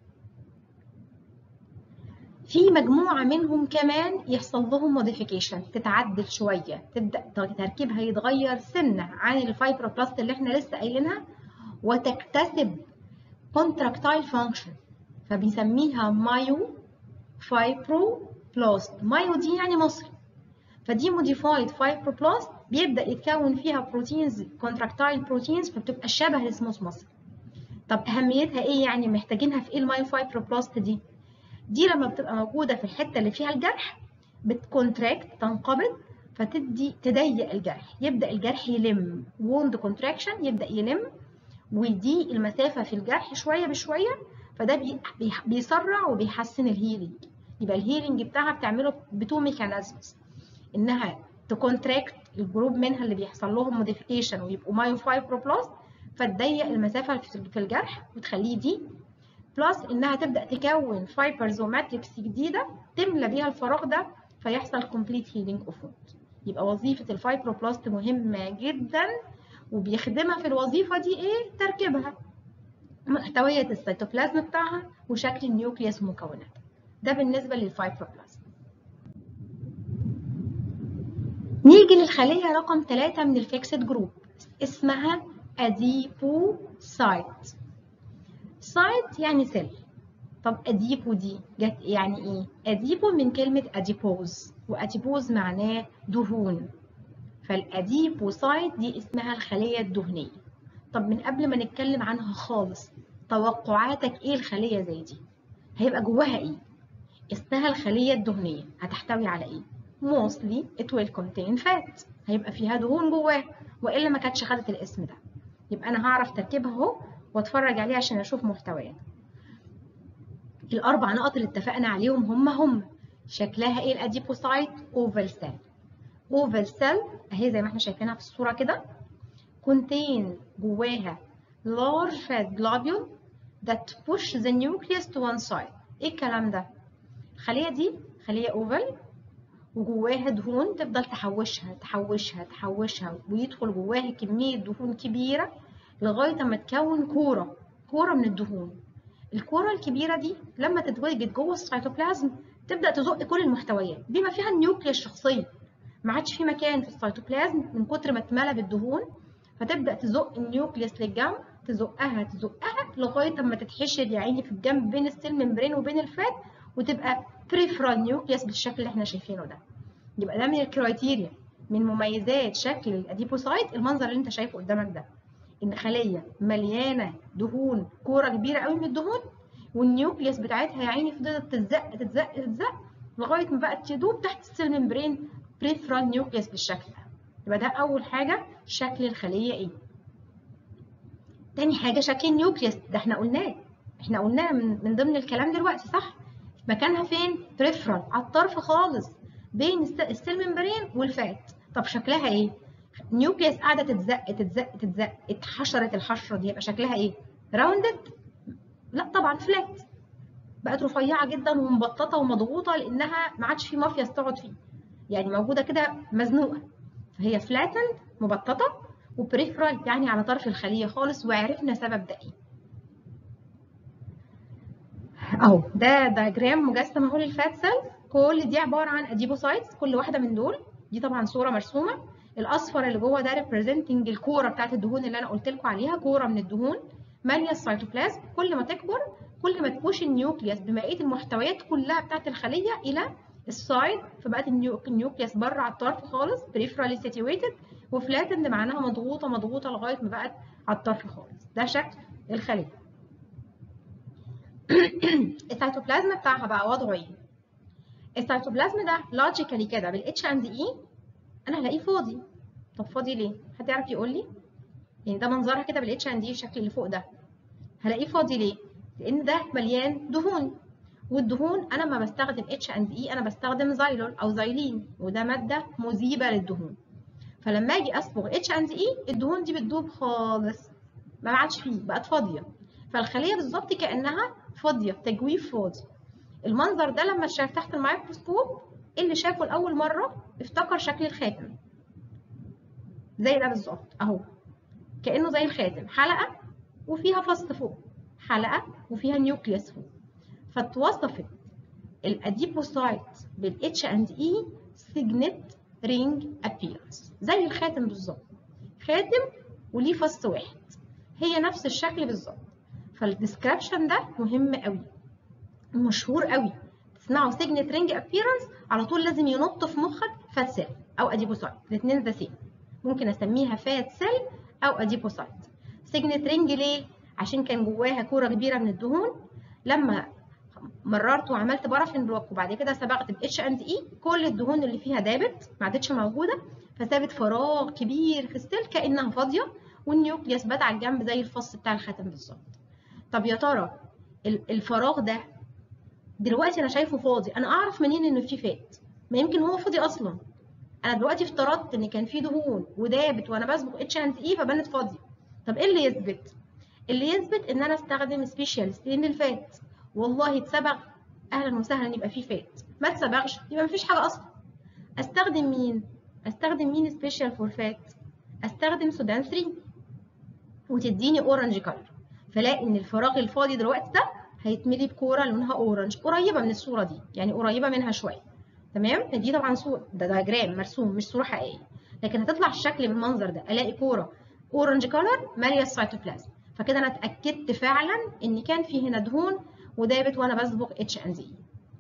في مجموعة منهم كمان يحصل لهم موديفيكيشن تتعدل شوية تبدأ تركيبها يتغير سنة عن الفايبروبلاست اللي احنا لسه قايلينها وتكتسب كونتراكتايل فانكشن فبيسميها مايو فايبروبلاست مايو دي يعني مصري فدي موديفايد فايبروبلاست بيبدأ يتكون فيها بروتينز كونتراكتايل بروتينز فبتبقى شبه السموث مصر طب أهميتها إيه يعني محتاجينها في إيه المايو فايبروبلاست دي؟ دي لما بتبقى موجودة في الحتة اللي فيها الجرح بتكونتراكت تنقبض فتدي تضيق الجرح يبدأ الجرح يلم ووند كونتراكشن يبدأ يلم ويضيق المسافة في الجرح شوية بشوية فده بي بيسرع وبيحسن الهيلينج يبقى الهيلينج بتاعها بتعمله بتو ميكانيزمز انها تكونتراكت الجروب منها اللي بيحصل لهم موديفيكيشن ويبقوا مايو فايبروبلاست فتضيق المسافة في الجرح وتخليه يضيق بلس انها تبدا تكون فايبرز وماتريكس جديده تملى بيها الفراغ ده فيحصل كومبليت هيلينج اوف ووند يبقى وظيفه الفايبروبلاست مهمه جدا وبيخدمها في الوظيفه دي ايه تركيبها محتويه السيتوبلازم بتاعها وشكل النيوكليوس ومكوناتها ده بالنسبه للفايبروبلاست نيجي للخليه رقم 3 من الفيكسد جروب اسمها اديبوسايت سايت يعني سيل طب اديبو دي جت يعني ايه اديبو من كلمه اديبوز واديبوز معناه دهون فالاديبوسايت دي اسمها الخليه الدهنيه طب من قبل ما نتكلم عنها خالص توقعاتك ايه الخليه زي دي هيبقى جواها ايه اسمها الخليه الدهنيه هتحتوي على ايه mostly it will contain fat هيبقى فيها دهون جواها والا ما كانتش خدت الاسم ده يبقى انا هعرف تركيبها اهو واتفرج عليه عشان اشوف محتويات الاربع نقط اللي اتفقنا عليهم هم هم شكلها ايه الاديبوسايت اوفال سيل اوفال سيل اهي زي ما احنا شايفينها في الصوره كده كونتين جواها large fat globule that push the nucleus to one side ايه الكلام ده الخليه دي خليه اوفال وجواها دهون تفضل تحوشها تحوشها تحوشها ويدخل جواها كميه دهون كبيره لغايه ما تكون كوره كوره من الدهون الكوره الكبيره دي لما تتواجد جوه السيتوبلازم تبدا تزق كل المحتويات بما فيها النيوكليس الشخصيه ما عادش في مكان في السيتوبلازم من كتر ما اتملى بالدهون فتبدا تزق النيوكليس للجنب تزقها تزقها لغايه اما تتحشر يا عيني في الجنب بين السيل ممبرين وبين الفات وتبقى بريفرال نيوكليس بالشكل اللي احنا شايفينه ده يبقى ده من الكرايتيريا من مميزات شكل الاديبوسايت المنظر اللي انت شايفه قدامك ده ان خليه مليانه دهون كوره كبيره قوي من الدهون والنيوكليوس بتاعتها يا عيني فضلت تتزق تتزق تتزق لغايه ما بقت تدوب تحت السيل ممبرين بريفرال نيوكليوس بالشكل ده يبقى ده اول حاجه شكل الخليه ايه تاني حاجه شكل النيوكليوس ده احنا قلناه احنا قلناه من, من ضمن الكلام دلوقتي صح مكانها فين بريفرال على الطرف خالص بين السيل ممبرين والفات طب شكلها ايه نيوكليوس قاعده تتزق تتزق تتزق اتحشرت الحشره دي يبقى شكلها ايه راوندد لا طبعا فلات بقت رفيعه جدا ومبططه ومضغوطه لانها ما عادش في مافيا تقعد فيه يعني موجوده كده مزنوقه فهي فلاتند مبططه وبريفرال يعني على طرف الخليه خالص وعرفنا سبب ده ايه اهو ده دايجرام مجسم اهو للفات سيلز كل دي عباره عن اديبوسايتس كل واحده من دول دي طبعا صوره مرسومه الاصفر اللي جوه ده ريبريزنتنج الكوره بتاعت الدهون اللي انا قلت لكم عليها كوره من الدهون ماليه السيتوبلازم كل ما تكبر كل ما تبوش النيوكليوس ببقيه المحتويات كلها بتاعت الخليه الى السايد فبقت النيوكليوس بره على الطرف خالص بريفرالي سيتويتد وفلاتند معناها مضغوطه مضغوطه لغايه ما بقت على الطرف خالص ده شكل الخليه السيتوبلازم بتاعها بقى وضعه ايه السيتوبلازم ده لوجيكالي كده بالاتش اند اي انا هلاقيه فاضي طب فاضي ليه حد يعرف يقول لي يعني ده منظرها كده بالاتش اند اي الشكل اللي فوق ده هلاقيه فاضي ليه لان ده مليان دهون والدهون انا لما بستخدم اتش اند اي انا بستخدم زايلول او زايلين وده ماده مذيبه للدهون فلما اجي اصبغ اتش اند اي الدهون دي بتدوب خالص ما عادش فيه بقت فاضيه فالخليه بالظبط كانها فاضيه تجويف فاضي المنظر ده لما شاف تحت الميكروسكوب اللي شافه لاول مره افتكر شكل الخاتم زي ده بالظبط اهو كانه زي الخاتم حلقه وفيها فص فوق حلقه وفيها نيوكليوس فوق فاتوصفت الاديبوسايت بالاتش اند اي سيجنت رينج ابيرنس زي الخاتم بالظبط خاتم وليه فص واحد هي نفس الشكل بالظبط فالديسكربشن ده مهم قوي مشهور قوي تسمعوا سيجنت رينج ابيرنس على طول لازم ينط في مخك فات سيل او اديبوسايت الاثنين ذا سيم ممكن اسميها فات سيل او اديبوسايت سيجنت رينج ليه عشان كان جواها كوره كبيره من الدهون لما مررت وعملت بارافين بلوك وبعد كده صبغت باتش اند اي كل الدهون اللي فيها دابت ما عادتش موجوده فسابت فراغ كبير في السيل كانها فاضيه والنيوكليوس بات على الجنب زي الفص بتاع الخاتم بالظبط طب يا ترى الفراغ ده دلوقتي انا شايفه فاضي انا اعرف منين انه في فات ما يمكن هو فاضي اصلا انا دلوقتي افترضت ان كان في دهون ودابت وانا بصبغ اتش اند اي فبانت فاضيه طب ايه اللي يثبت اللي يثبت ان انا استخدم سبيشال ستين للفات والله اتسبغ اهلا وسهلا يبقى فيه فات ما اتسبغش يبقى مفيش حاجه اصلا استخدم مين استخدم مين سبيشال فور فات استخدم سودان 3 وتديني اورنج كلر فلاقي ان الفراغ الفاضي دلوقتي ده هيتملي بكوره لونها اورنج قريبه من الصوره دي يعني قريبه منها شويه تمام دي طبعا صوره ده دياجرام مرسوم مش صوره حقيقيه لكن هتطلع الشكل بالمنظر ده الاقي كوره اورنج كلر ماليه السيتوبلازم فكده انا اتاكدت فعلا ان كان في هنا دهون ودابت وانا بصبغ اتش ان زي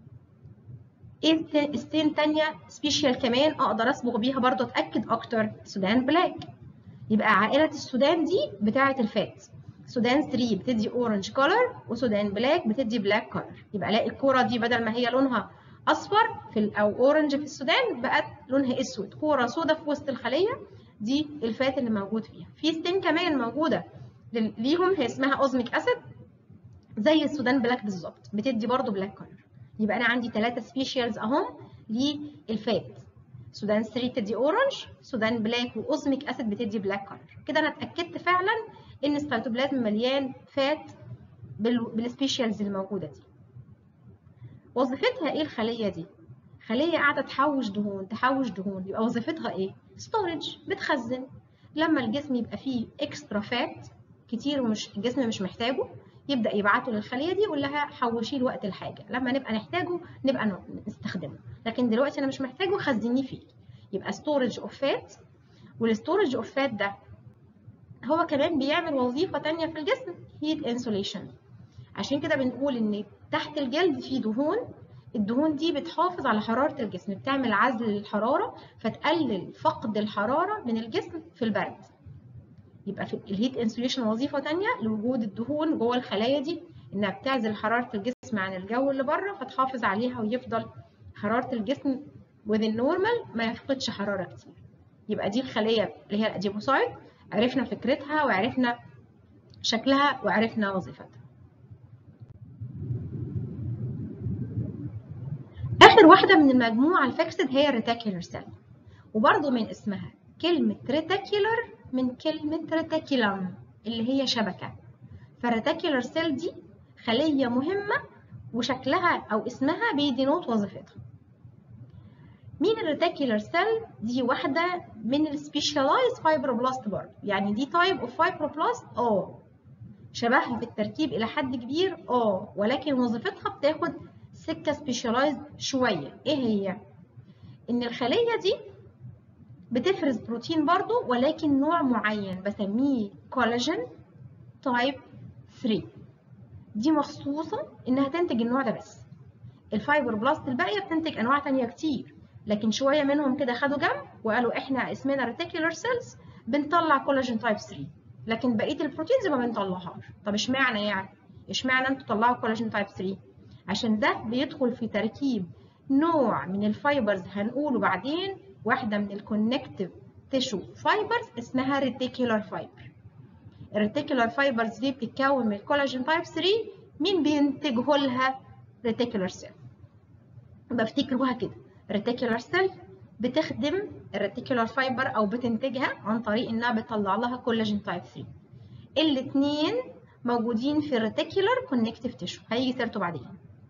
ايه ستين تانية سبيشال كمان اقدر اصبغ بيها برضو اتاكد اكتر سودان بلاك يبقى عائله السودان دي بتاعه الفات سودان 3 بتدي اورنج كولر وسودان بلاك بتدي بلاك كولر يبقى الاقي الكوره دي بدل ما هي لونها اصفر في او اورنج في السودان بقت لونها اسود كوره سودا في وسط الخليه دي الفات اللي موجود فيها في ستين كمان موجوده ليهم هي اسمها اوزميك اسيد زي السودان بلاك بالظبط بتدي برضو بلاك كولر يبقى انا عندي ثلاثه سبيشالز اهم للفات سودان 3 بتدي اورنج سودان بلاك واوزميك اسيد بتدي بلاك كولر كده انا اتاكدت فعلا ان السيتوبلازم مليان فات بالسبيشالز الموجوده دي وظيفتها ايه الخليه دي خليه قاعده تحوش دهون تحوش دهون يبقى وظيفتها ايه ستورج بتخزن لما الجسم يبقى فيه اكسترا فات كتير ومش الجسم مش محتاجه يبدا يبعته للخليه دي يقول لها حوشيه لوقت الحاجه لما نبقى نحتاجه نبقى نستخدمه لكن دلوقتي انا مش محتاجه خزنيه فيه يبقى ستورج اوف فات والستورج اوف فات ده هو كمان بيعمل وظيفه تانية في الجسم هيت انسوليشن عشان كده بنقول ان تحت الجلد في دهون الدهون دي بتحافظ على حراره الجسم بتعمل عزل للحراره فتقلل فقد الحراره من الجسم في البرد يبقى في الهيت انسوليشن وظيفه ثانيه لوجود الدهون جوه الخلايا دي انها بتعزل حراره الجسم عن الجو اللي بره فتحافظ عليها ويفضل حراره الجسم within normal ما يفقدش حراره كتير يبقى دي الخليه اللي هي الاديبوسايت عرفنا فكرتها وعرفنا شكلها وعرفنا وظيفتها اخر واحده من المجموعه الفيكسد هي الريتاكيولار سيل وبرضه من اسمها كلمه ريتاكيولار من كلمه ريتاكيلم اللي هي شبكه فالريتاكيولار سيل دي خليه مهمه وشكلها او اسمها بيدينوت وظيفتها مين الريتاكيولار سيل دي واحده من السبيشالايز فايبروبلاست برضه يعني دي تايب اوف فايبروبلاست اه شبهها في التركيب الى حد كبير اه ولكن وظيفتها بتاخد سكه سبيشالايز شويه ايه هي ان الخليه دي بتفرز بروتين برضه ولكن نوع معين بسميه كولاجين تايب 3 دي مخصوصه انها تنتج النوع ده بس الفايبروبلاست الباقيه بتنتج انواع تانية كتير لكن شويه منهم كده خدوا جنب وقالوا احنا اسمنا ريتيكولار سيلز بنطلع كولاجين تايب 3 لكن بقيه البروتينز ما بنطلعهاش طب اشمعنى يعني اشمعنى انتوا تطلعوا كولاجين تايب 3 عشان ده بيدخل في تركيب نوع من الفايبرز هنقوله بعدين واحده من الكونكتيف تيشو فايبرز اسمها ريتيكولار فايبر الريتيكولار فايبرز دي بتتكون من الكولاجين تايب 3 مين بينتجه لها ريتيكولار سيل يبقى افتكروها كده ريتيكولار سيل بتخدم الريتيكولار فايبر او بتنتجها عن طريق انها بتطلع لها كولاجين تايب 3 الاثنين موجودين في الريتيكولار كونكتيف تيشو هيجي سيرته بعدين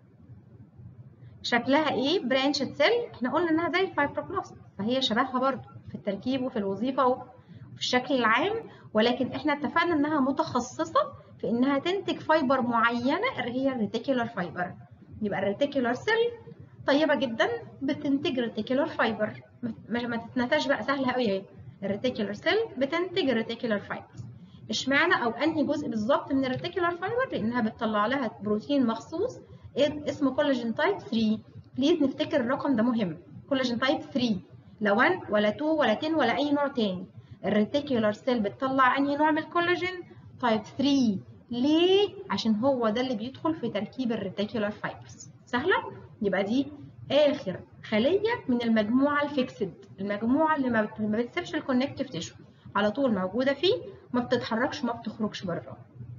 شكلها ايه برانشد سيل احنا قلنا انها زي الفايبروبلاست فهي شبهها برضو في التركيب وفي الوظيفه وفي الشكل العام ولكن احنا اتفقنا انها متخصصه في انها تنتج فايبر معينه اللي هي الريتيكولار فايبر يبقى الريتيكولار سيل طيبه جدا بتنتج ريتيكولار فايبر ما تتنساش بقى سهله قوي اهي الريتيكولار سيل بتنتج الريتيكولار فايبرز اشمعنى او انهي جزء بالظبط من الريتيكولار فايبر لانها بتطلع لها بروتين مخصوص اسمه كولاجين تايب 3 بليز نفتكر الرقم ده مهم كولاجين تايب 3 لا 1 ولا 2 ولا 10 ولا اي نوع تاني الريتيكولار سيل بتطلع انهي نوع من الكولاجين تايب 3 ليه عشان هو ده اللي بيدخل في تركيب الريتيكولار فايبرز سهله يبقى دي اخر خليه من المجموعه الفيكسد المجموعه اللي ما بتسيبش الكونكتيف تيشو على طول موجوده فيه ما بتتحركش ما بتخرجش بره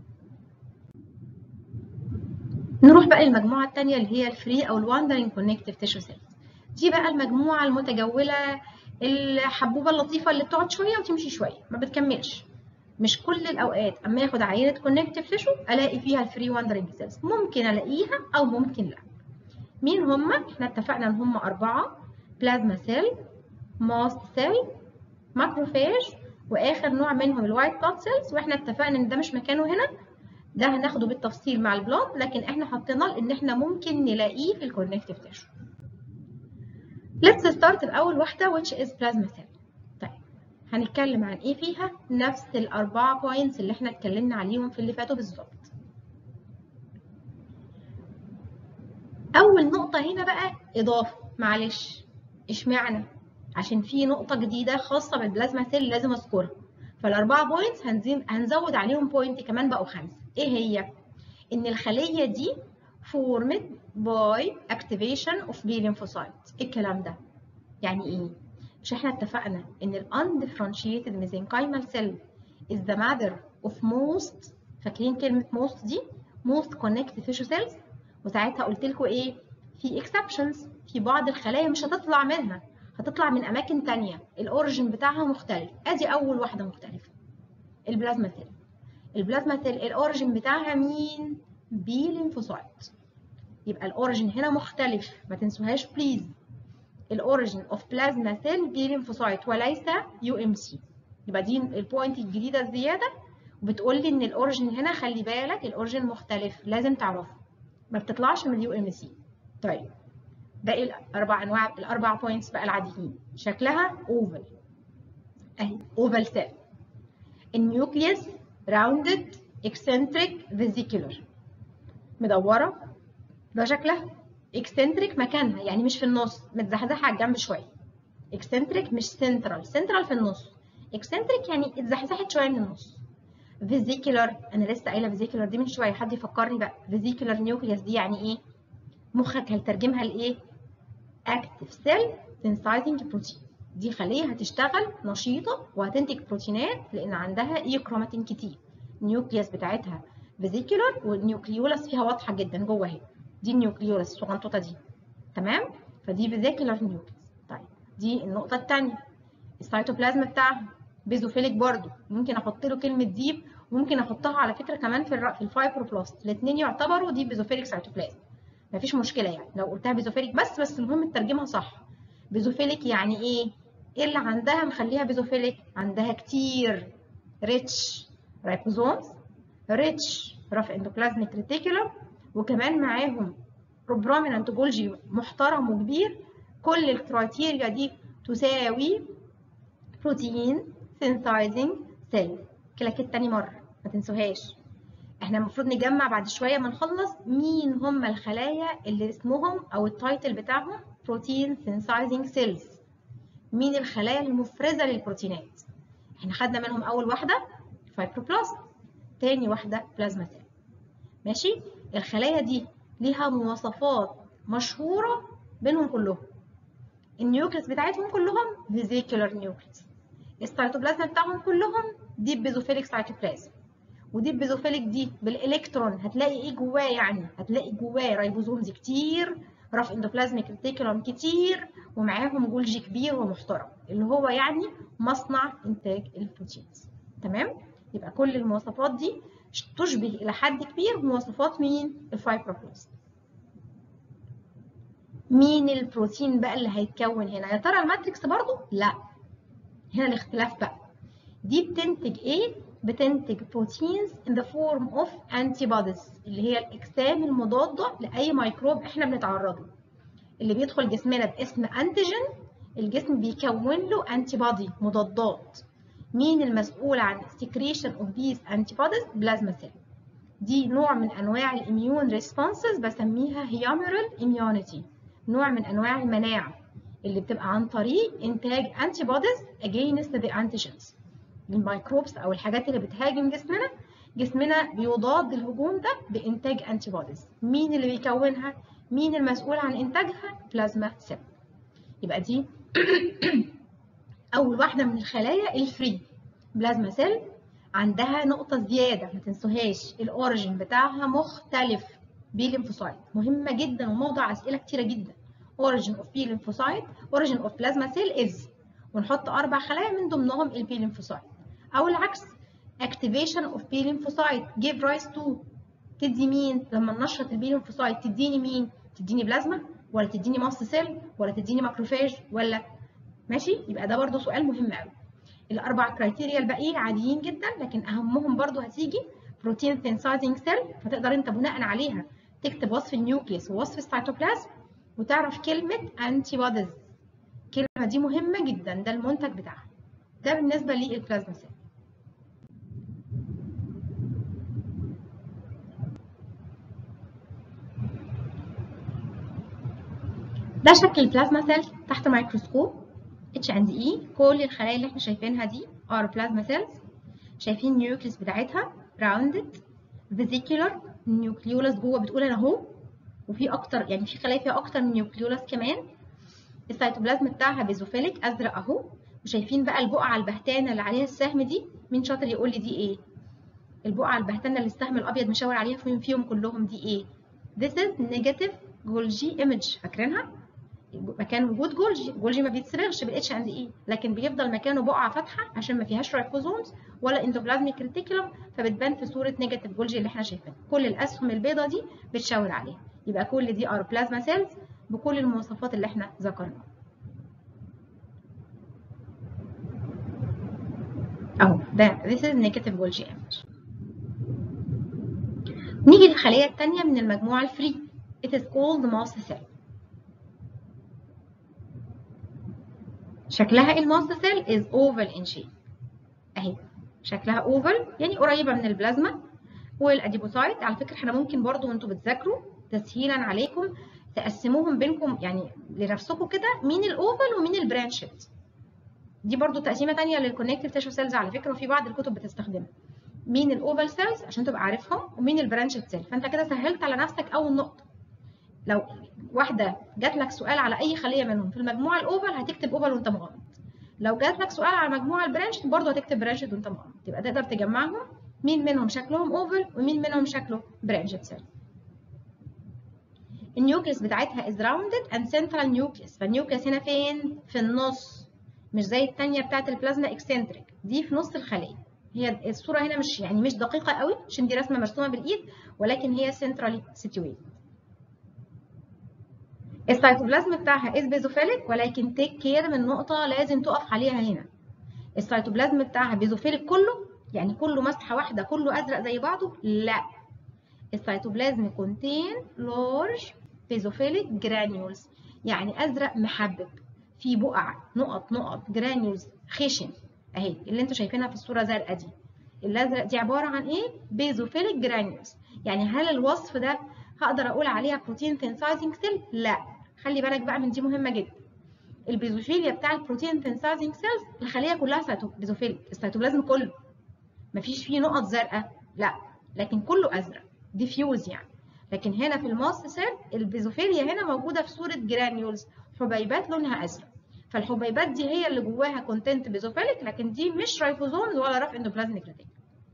نروح بقى للمجموعه الثانيه اللي هي الفري او الواندرنج كونكتيف تيشو سيلز دي بقى المجموعه المتجوله الحبوبه اللطيفه اللي بتقعد شويه وتمشي شويه ما بتكملش مش كل الاوقات اما اخد عينه كونكتيف تيشو الاقي فيها الفري واندرنج سيلز ممكن الاقيها او ممكن لا مين هم احنا اتفقنا ان هم اربعه بلازما سيل ماست سيل ماكروفاج واخر نوع منهم الوايت بلاد سيلز واحنا اتفقنا ان ده مش مكانه هنا ده هناخده بالتفصيل مع البلاد لكن احنا حطيناه ان احنا ممكن نلاقيه في الكونكتيف تيشو Let's start بأول واحدة which is plasma cell. طيب هنتكلم عن ايه فيها؟ نفس الأربعة بوينتس اللي احنا اتكلمنا عليهم في اللي فاتوا بالظبط. أول نقطة هنا بقى إضافة معلش اشمعنى؟ عشان في نقطة جديدة خاصة بالبلازما سيل لازم أذكرها. فالأربعة بوينتس هنزود عليهم بوينت كمان بقوا خمسة. إيه هي؟ إن الخلية دي formed by activation of B lymphocytes ايه الكلام ده يعني ايه مش احنا اتفقنا ان ال undifferentiated mesenchymal cell is the mother of most فاكرين كلمة most دي most connected tissue cells وساعتها قلت لكم ايه في exceptions في بعض الخلايا مش هتطلع منها هتطلع من اماكن تانية الاوريجين بتاعها مختلف ادي اول واحدة مختلفة البلازما سيل البلازما سيل الاوريجين بتاعها مين بي ليمفوسايت يبقى الاوريجين هنا مختلف ما تنسوهاش بليز الاوريجين اوف بلازما سيل بي ليمفوسايت وليس يو ام سي يبقى دي البوينت الجديده الزياده وبتقول لي ان الاوريجين هنا خلي بالك الاوريجين مختلف لازم تعرفه ما بتطلعش من اليو ام سي طيب باقي الاربع انواع الاربع بوينتس بقى العاديين شكلها اوفل اهي اوفل سيل النيوكليوس راوندد اكسنتريك فيزيكولر مدوره ده شكلها اكسنتريك مكانها يعني مش في النص متزحزحه على الجنب شويه اكسنتريك مش سنترال سنترال في النص اكسنتريك يعني اتزحزحت شويه من النص فيزيكولار انا لسه قايله فيزيكولار دي من شويه حد يفكرني بقى فيزيكولار نيوكليوس دي يعني ايه مخك هيترجمها لايه اكتف سيل سينسايزنج بروتين دي خليه هتشتغل نشيطه وهتنتج بروتينات لان عندها اي كروماتين كتير النيوكليوس بتاعتها فيزيكولار والنيوكليولس فيها واضحه جدا جوه اهي دي النيوكليولس الصغنطوطه دي تمام فدي فيزيكولار نيوكليوس طيب دي النقطه الثانيه السيتوبلازم بتاعها بيزوفيليك برضو ممكن احط له كلمه ديب وممكن احطها على فكره كمان في الر... في الفايبروبلاست الاثنين يعتبروا دي بيزوفيليك سيتوبلازم مفيش مشكله يعني لو قلتها بيزوفيليك بس بس المهم تترجمها صح بيزوفيليك يعني ايه ايه اللي عندها مخليها بيزوفيليك عندها كتير ريتش رايبوزومز ريتش رف اندوبلازميك ريتيكولم وكمان معاهم برومينانت جولجي محترم وكبير كل الكرايتيريا دي تساوي بروتين سينثايزنج سيل كلاكيت تاني مرة ما تنسوهاش احنا المفروض نجمع بعد شوية ما نخلص مين هم الخلايا اللي اسمهم او التايتل بتاعهم بروتين سينثايزنج سيلز مين الخلايا المفرزة للبروتينات احنا خدنا منهم اول واحدة فايبروبلاست تاني واحدة بلازما سيل ماشي الخلايا دي ليها مواصفات مشهورة بينهم كلهم النيوكليس بتاعتهم كلهم فيزيكولار نيوكليس السيتوبلازم بتاعهم كلهم ديب بيزوفيليك سيتوبلازم وديب بيزوفيليك دي بالالكترون هتلاقي ايه جواه يعني هتلاقي جواه رايبوزومز كتير رف اندوبلازميك ريتيكولوم كتير ومعاهم جولجي كبير ومحترم اللي هو يعني مصنع انتاج البروتينز تمام يبقى كل المواصفات دي تشبه الى حد كبير مواصفات مين الفايبروبلاست مين البروتين بقى اللي هيتكون هنا يا ترى الماتريكس برضو لا هنا الاختلاف بقى دي بتنتج ايه بتنتج بروتينز in the form of antibodies اللي هي الاجسام المضاده لاي ميكروب احنا بنتعرض له اللي بيدخل جسمنا باسم انتيجين الجسم بيكون له انتي بودي مضادات مين المسؤول عن secretion of these antibodies بلازما سيل دي نوع من انواع الاميون ريسبونسز بسميها هيومرال immunity نوع من انواع المناعه اللي بتبقى عن طريق انتاج انتي بوديز against the antigens الميكروبس او الحاجات اللي بتهاجم جسمنا جسمنا بيضاد الهجوم ده بانتاج انتي بوديز مين اللي بيكونها مين المسؤول عن انتاجها بلازما سيل يبقى دي اول واحده من الخلايا الفري بلازما سيل عندها نقطه زياده ما تنسوهاش الاوريجين بتاعها مختلف بي ليمفوسايت مهمه جدا وموضع اسئله كتيره جدا origin of B lymphocyte origin of plasma cell is ونحط أربع خلايا من ضمنهم ال B lymphocyte أو العكس activation of B lymphocyte give rise to تدي مين لما ننشط ال B lymphocyte تديني مين تديني بلازما ولا تديني ماست سيل ولا تديني ماكروفاج ولا ماشي يبقى ده برضو سؤال مهم قوي الأربع كرايتيريا الباقيين عاديين جدا لكن أهمهم برضو هتيجي بروتين سينسايزنج سيل فتقدر أنت بناء عليها تكتب وصف النيوكليس ووصف السيتوبلازم وتعرف كلمة انتي بوديز الكلمة دي مهمة جدا ده المنتج بتاعها ده بالنسبة للبلازما سيل ده شكل البلازما سيل تحت ميكروسكوب اتش اند اي كل الخلايا اللي احنا شايفينها دي ار بلازما سيلز شايفين النيوكليس بتاعتها راوندد فيزيكولار النيوكليولس جوه بتقول انا اهو وفي اكتر يعني في خلايا فيها اكتر من نيوكليولس كمان السيتوبلازم بتاعها بيزوفيليك ازرق اهو وشايفين بقى البقعه البهتانه اللي عليها السهم دي مين شاطر يقول لي دي ايه البقعه البهتانه اللي السهم الابيض مشاور عليها فيهم فيهم كلهم دي ايه this is negative Golgi image فاكرينها مكان وجود جولجي جولجي ما بيتصبغش بالاتش اند اي لكن بيفضل مكانه بقعه فاتحه عشان ما فيهاش رايبوزومز ولا اندوبلازميك ريتيكولوم فبتبان في صوره نيجاتيف جولجي اللي احنا شايفينها كل الاسهم البيضاء دي بتشاور عليها يبقى كل دي ار بلازما سيلز بكل المواصفات اللي احنا ذكرناها اهو ده this is negative Golgi image نيجي للخلية التانية من المجموعة الفري it is called mast cell شكلها الماست سيل is oval in shape اهي شكلها oval يعني قريبة من البلازما والاديبوسايت على فكرة احنا ممكن برضو وانتوا بتذاكروا تسهيلا عليكم تقسموهم بينكم يعني لنفسكم كده مين الاوفال ومين البرانشد دي برضو تقسيمه ثانيه للكونكتيف تيشو سيلز على فكره وفي بعض الكتب بتستخدمها مين الاوفال سيلز عشان تبقى عارفهم ومين البرانشد سيل فانت كده سهلت على نفسك اول نقطه لو واحده جات لك سؤال على اي خليه منهم في المجموعه الاوفال هتكتب اوفال وانت مغمض لو جات لك سؤال على مجموعه البرانشد برضه هتكتب برانشد وانت مغمض يبقى تقدر تجمعهم مين منهم شكلهم اوفال ومين منهم شكله برانشد سيل النيوكليس بتاعتها is rounded and central nucleus فالنيوكليس هنا فين في النص مش زي الثانيه بتاعت البلازما اكسنتريك دي في نص الخليه هي الصوره هنا مش يعني مش دقيقه قوي عشان دي رسمه مرسومه بالايد ولكن هي centrally situated السيتوبلازم بتاعها از بيزوفيليك ولكن تيك كير من نقطه لازم تقف عليها هنا السيتوبلازم بتاعها بيزوفيليك كله يعني كله مسحه واحده كله ازرق زي بعضه لا السيتوبلازم كونتين لارج بيزوفيليك جرانيولز يعني ازرق محبب في بقع نقط نقط جرانيولز خشن اهي اللي انتوا شايفينها في الصوره زرقاء دي الازرق دي عباره عن ايه بيزوفيليك جرانيولز يعني هل الوصف ده هقدر اقول عليها بروتين سينسايزنج سيل لا خلي بالك بقى من دي مهمه جدا البيزوفيليا بتاع البروتين سينسايزنج سيلز الخليه كلها سيتو بيزوفيليك السيتوبلازم كله مفيش فيه نقط زرقاء لا لكن كله ازرق ديفيوز يعني لكن هنا في الماست سيل البيزوفيليا هنا موجوده في صوره جرانيولز حبيبات لونها ازرق فالحبيبات دي هي اللي جواها كونتنت بيزوفيليك لكن دي مش رايبوزومز ولا رف اندوبلازميك ريتيكولم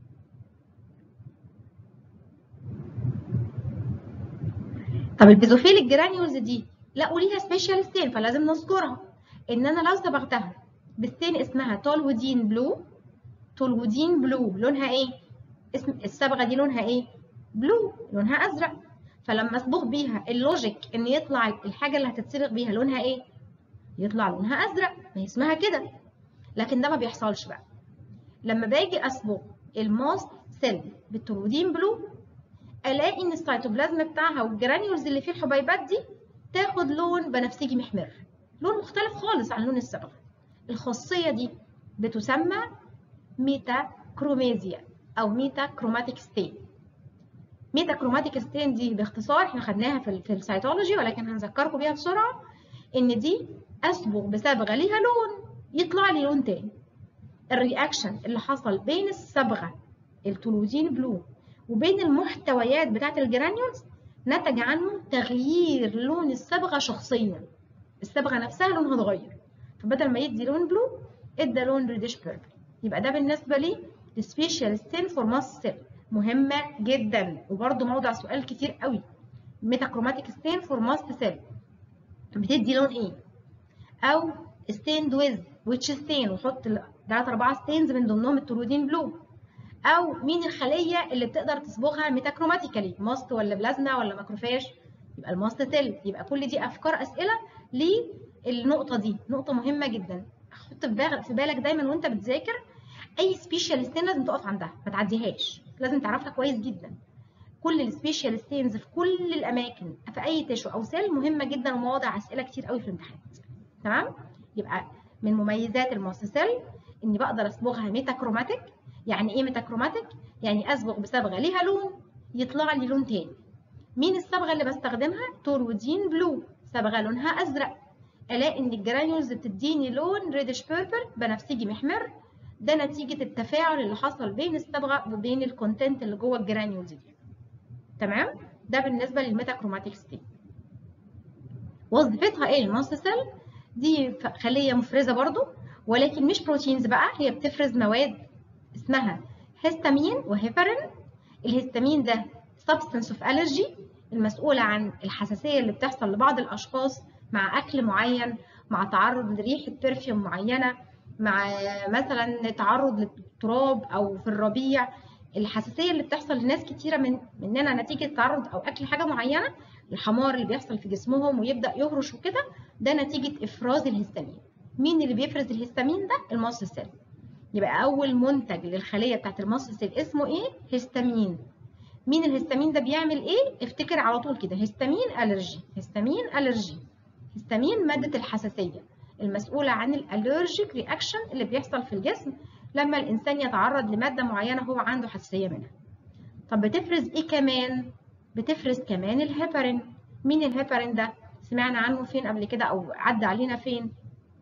طب البيزوفيليك جرانيولز دي لقوا ليها سبيشال ستين فلازم نذكرها ان انا لو صبغتها بستين اسمها تولودين بلو تولودين بلو لونها ايه اسم الصبغه دي لونها ايه بلو لونها ازرق فلما اصبغ بيها اللوجيك ان يطلع الحاجه اللي هتتصبغ بيها لونها ايه يطلع لونها ازرق ما هي اسمها كده لكن ده ما بيحصلش بقى لما باجي اصبغ الماست سيل بالتولودين بلو الاقي ان السيتوبلازم بتاعها والجرانيولز اللي فيه الحبيبات دي تاخد لون بنفسجي محمر لون مختلف خالص عن لون الصبغه الخاصيه دي بتسمى ميتا كروميزيا او ميتا كروماتيك ستين ميتا كروماتيك ستين دي باختصار احنا خدناها في, في السيتولوجي ولكن هنذكركم بيها بسرعه ان دي اصبغ بصبغه ليها لون يطلع لي لون تاني الرياكشن اللي حصل بين الصبغه التولوزين بلو وبين المحتويات بتاعت الجرانيولز نتج عنه تغيير لون الصبغه شخصيا الصبغه نفسها لونها اتغير فبدل ما يدي لون بلو ادى لون ريدش بيربل يبقى ده بالنسبه لي السبيشال ستين فور ماست سيل مهمه جدا وبرده موضع سؤال كتير قوي ميتاكروماتيك ستين فور ماست سيل بتدي لون ايه او ستيند ويز ويتش ستين وحط 3 4 ستينز من ضمنهم التولودين بلو او مين الخليه اللي بتقدر تصبغها ميتاكروماتيكالي ماست ولا بلازما ولا ماكروفاج يبقى الماست سيل يبقى كل دي افكار اسئله للنقطه دي نقطه مهمه جدا حط في بالك دايما وانت بتذاكر اي سبيشال ستين لازم تقف عندها ما تعديهاش لازم تعرفها كويس جدا كل السبيشال ستينز في كل الاماكن في اي تشو او سيل مهمه جدا ومواضع اسئله كتير قوي في الامتحانات تمام يبقى من مميزات الماست سيل اني بقدر اصبغها ميتاكروماتيك يعني ايه ميتاكروماتيك يعني اصبغ بصبغه ليها لون يطلع لي لون تاني مين الصبغه اللي بستخدمها تورودين بلو صبغه لونها ازرق الاقي ان الجرانيولز بتديني لون ريدش بيربل بنفسجي محمر ده نتيجه التفاعل اللي حصل بين الصبغه وبين الكونتنت اللي جوه الجرانيولز دي تمام ده بالنسبه للميتاكروماتيك ستيت وظيفتها ايه الماست سيل دي خليه مفرزه برضو ولكن مش بروتينز بقى هي بتفرز مواد اسمها هيستامين وهيبرين الهيستامين ده substance of allergy المسؤولة عن الحساسية اللي بتحصل لبعض الأشخاص مع أكل معين مع تعرض لريحة برفيوم معينة مع مثلا تعرض للتراب أو في الربيع الحساسية اللي بتحصل لناس كتيرة من مننا نتيجة تعرض أو أكل حاجة معينة الحمار اللي بيحصل في جسمهم ويبدأ يهرش وكده ده نتيجة إفراز الهستامين مين اللي بيفرز الهستامين ده؟ الماست سيل يبقى أول منتج للخلية بتاعت الماست سيل اسمه إيه؟ هستامين مين الهستامين ده بيعمل إيه؟ افتكر على طول كده هستامين ألرجي هستامين ألرجي هستامين مادة الحساسية المسؤولة عن الألرجيك رياكشن اللي بيحصل في الجسم لما الإنسان يتعرض لمادة معينة هو عنده حساسية منها طب بتفرز إيه كمان؟ بتفرز كمان الهيبرين مين الهيبرين ده؟ سمعنا عنه فين قبل كده أو عدى علينا فين؟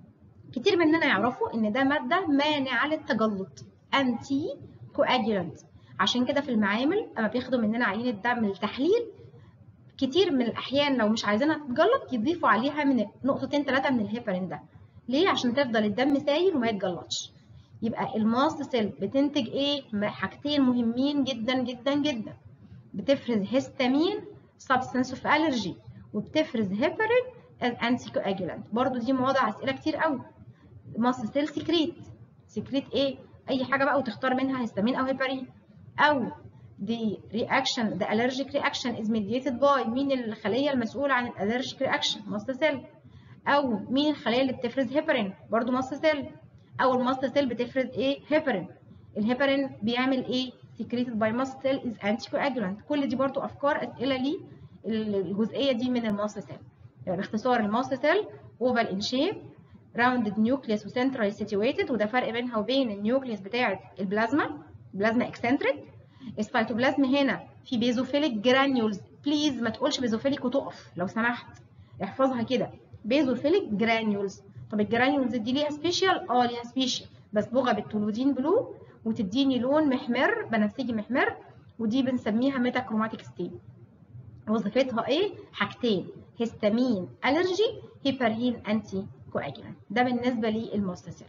كتير مننا يعرفوا ان ده ماده مانعه للتجلط انتي كواجولانت عشان كده في المعامل اما بياخدوا مننا عينه دم للتحليل كتير من الاحيان لو مش عايزينها تتجلط يضيفوا عليها من نقطتين ثلاثه من الهيبرين ده ليه عشان تفضل الدم سايل وما يتجلطش يبقى الماست سيل بتنتج ايه حاجتين مهمين جدا جدا جدا بتفرز هيستامين سبستانس اوف الرجي وبتفرز هيبرين الانتي كواجولانت برضو دي مواضع اسئله كتير قوي ماست سيل سكريت سكريت ايه اي حاجه بقى وتختار منها هيستامين او هيبرين او the reaction the allergic reaction is mediated by مين الخليه المسؤوله عن الالرجيك رياكشن ماست سيل او مين الخليه اللي بتفرز هيبرين برضو ماست سيل او الماست سيل بتفرز ايه هيبرين الهيبرين بيعمل ايه secreted by mast cell is anticoagulant كل دي برضو افكار اسئله لي الجزئيه دي من الماست سيل يعني باختصار الماست سيل اوفال ان شيب راوندد نيوكليوس وسنترال سيتويتد وده فرق بينها وبين النيوكليوس بتاعه البلازما بلازما اكسنتريك السيتوبلازم هنا في بيزوفيليك جرانيولز بليز ما تقولش بيزوفيليك وتقف لو سمحت احفظها كده بيزوفيليك جرانيولز طب الجرانيولز دي ليها سبيشال اه ليها سبيشال بصبغه بالتولودين بلو وتديني لون محمر بنفسجي محمر ودي بنسميها ميتاكروماتيك ستين وظيفتها ايه حاجتين هيستامين الرجي هيبرين انتي كواجولانت ده بالنسبه للمستسيل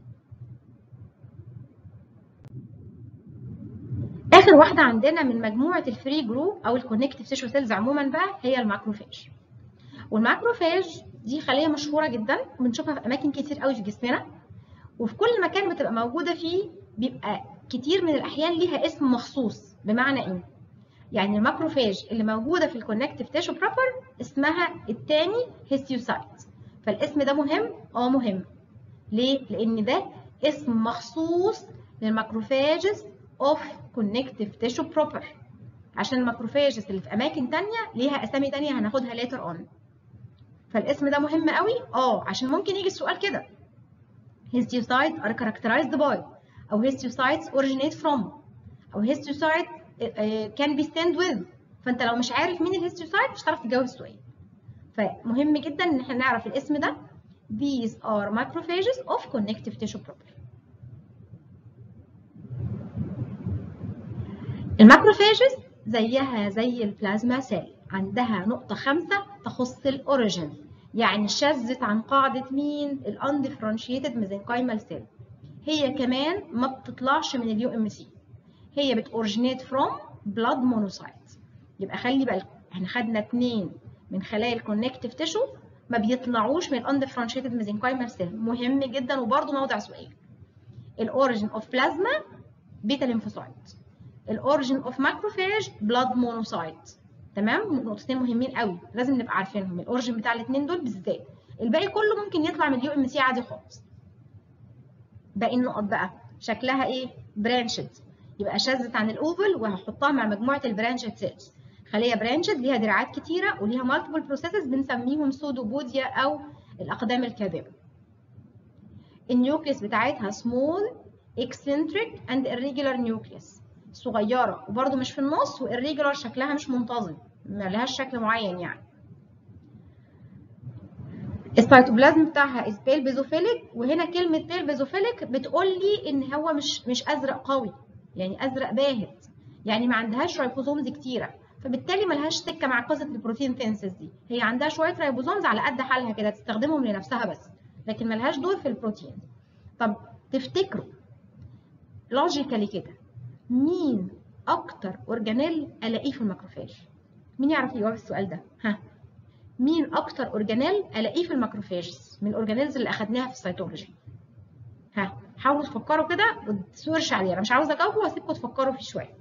اخر واحده عندنا من مجموعه الفري جروب او الكونكتيف تيشو سيلز عموما بقى هي الماكروفاج والماكروفاج دي خليه مشهوره جدا بنشوفها في اماكن كتير قوي في جسمنا وفي كل مكان بتبقى موجوده فيه بيبقى كتير من الاحيان ليها اسم مخصوص بمعنى ايه يعني الماكروفاج اللي موجوده في الكونكتيف تيشو بروبر اسمها التاني هيستيوسايت فالاسم ده مهم اه مهم ليه لان ده اسم مخصوص للماكروفاجز اوف كونكتيف تيشو بروبر عشان الماكروفاجز اللي في اماكن تانية ليها اسامي تانية هناخدها later on فالاسم ده مهم قوي اه عشان ممكن يجي السؤال كده histiocytes are characterized by او histiocytes originate from او histiocyte can be stained with فانت لو مش عارف مين الهيستيوسايت مش هتعرف تجاوب السؤال فمهم جدا ان احنا نعرف الاسم ده these are macrophages of connective tissue proper الماكروفاجز زيها زي البلازما سيل عندها نقطة خامسة تخص الأوريجين يعني شذت عن قاعدة مين؟ الاندفرنشيتد ميزنكايمال سيل هي كمان ما بتطلعش من اليو ام سي هي بتورجينيت فروم بلاد مونوسايت يبقى خلي بالك احنا خدنا اتنين من خلايا الكونكتيف تيشو ما بيطلعوش من الاندفرنشيتد ميزنكايمال سيل مهم جدا وبرده موضع سؤال الاوريجين اوف بلازما بيتا ليمفوسايت الاوريجين اوف ماكروفاج بلاد مونوسايت تمام نقطتين مهمين قوي لازم نبقى عارفينهم الاوريجين بتاع الاثنين دول بالذات الباقي كله ممكن يطلع من اليو ام سي عادي خالص باقي النقط بقى شكلها ايه برانشد يبقى شذت عن الاوفل وهحطها مع مجموعه البرانشد سيلز خليه برانشد ليها دراعات كتيره وليها مالتيبل بروسيسز بنسميهم سودوبوديا او الاقدام الكاذبه النيوكليس بتاعتها سمول eccentric and irregular nucleus صغيرة وبرده مش في النص والريجولار شكلها مش منتظم ما لهاش شكل معين يعني السيتوبلازم بتاعها is pale بيزوفيليك وهنا كلمة pale بيزوفيليك بتقول لي ان هو مش مش ازرق قوي يعني ازرق باهت يعني ما عندهاش رايبوزومز كتيرة فبالتالي ما لهاش سكة مع قصة البروتين سينسز دي هي عندها شوية رايبوزومز على قد حالها كده تستخدمهم لنفسها بس لكن ما لهاش دور في البروتين طب تفتكروا لوجيكالي كده مين اكتر اورجانيل الاقيه في الماكروفاج مين يعرف يجاوب السؤال ده ها مين اكتر اورجانيل الاقيه في الماكروفاجز من الاورجانيلز اللي اخدناها في السيتولوجي ها حاولوا تفكروا كده وتسورش عليه انا مش عاوزه اجاوبه واسيبكم تفكروا فيه شويه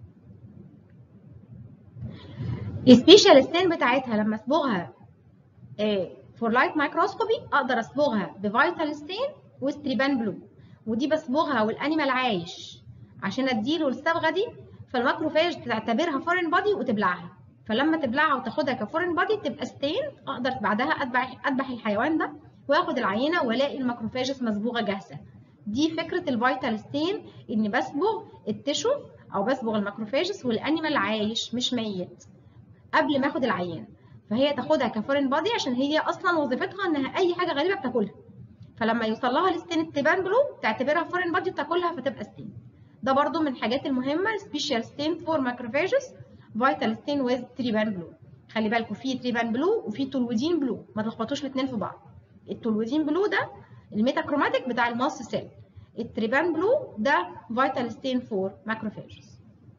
السبيشال ستين بتاعتها لما اصبغها فور لايت مايكروسكوبي اقدر اصبغها بفيتال ستين وستريبان بلو ودي بصبغها والانيمال عايش عشان اديله الصبغه دي فالماكروفاج تعتبرها فورين بادي وتبلعها فلما تبلعها وتاخدها كفورين بادي تبقى ستين اقدر بعدها اذبح اذبح الحيوان ده واخد العينه والاقي الماكروفاجز مصبوغه جاهزه دي فكره الفيتال ستين اني بصبغ التشو او بصبغ الماكروفاجز والانيمال عايش مش ميت قبل ما اخد العينه فهي تاخدها كفورين بادي عشان هي اصلا وظيفتها انها اي حاجه غريبه بتاكلها فلما يوصل لها الستين تبان بلو تعتبرها فورين بادي وتاكلها فتبقى ستين ده برضو من الحاجات المهمه سبيشال ستين فور ماكروفاجز فيتال ستين ويز تريبان بلو خلي بالكم في تريبان بلو وفي تولويدين بلو ما تلخبطوش الاثنين في بعض التولويدين بلو ده الميتاكروماتيك بتاع الماست سيل التريبان بلو ده فيتال ستين فور ماكروفاجز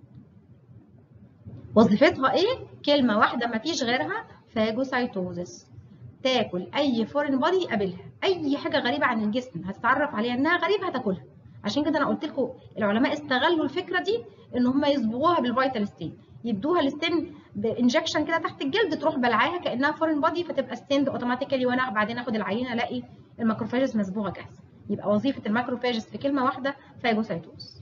وظيفتها ايه كلمه واحده ما فيش غيرها فاجوسايتوزس تاكل اي فورين بادي يقابلها اي حاجه غريبه عن الجسم هتتعرف عليها انها غريبه هتاكلها عشان كده انا قلت لكم العلماء استغلوا الفكره دي ان هم يصبغوها بالفيتال ستين يدوها الستين بانجكشن كده تحت الجلد تروح بلعاها كانها فورين بادي فتبقى ستيند اوتوماتيكالي وانا بعدين اخد العينه الاقي الماكروفاجز مصبوغه جاهزه يبقى وظيفه الماكروفاجز في كلمه واحده فاجوسايتوز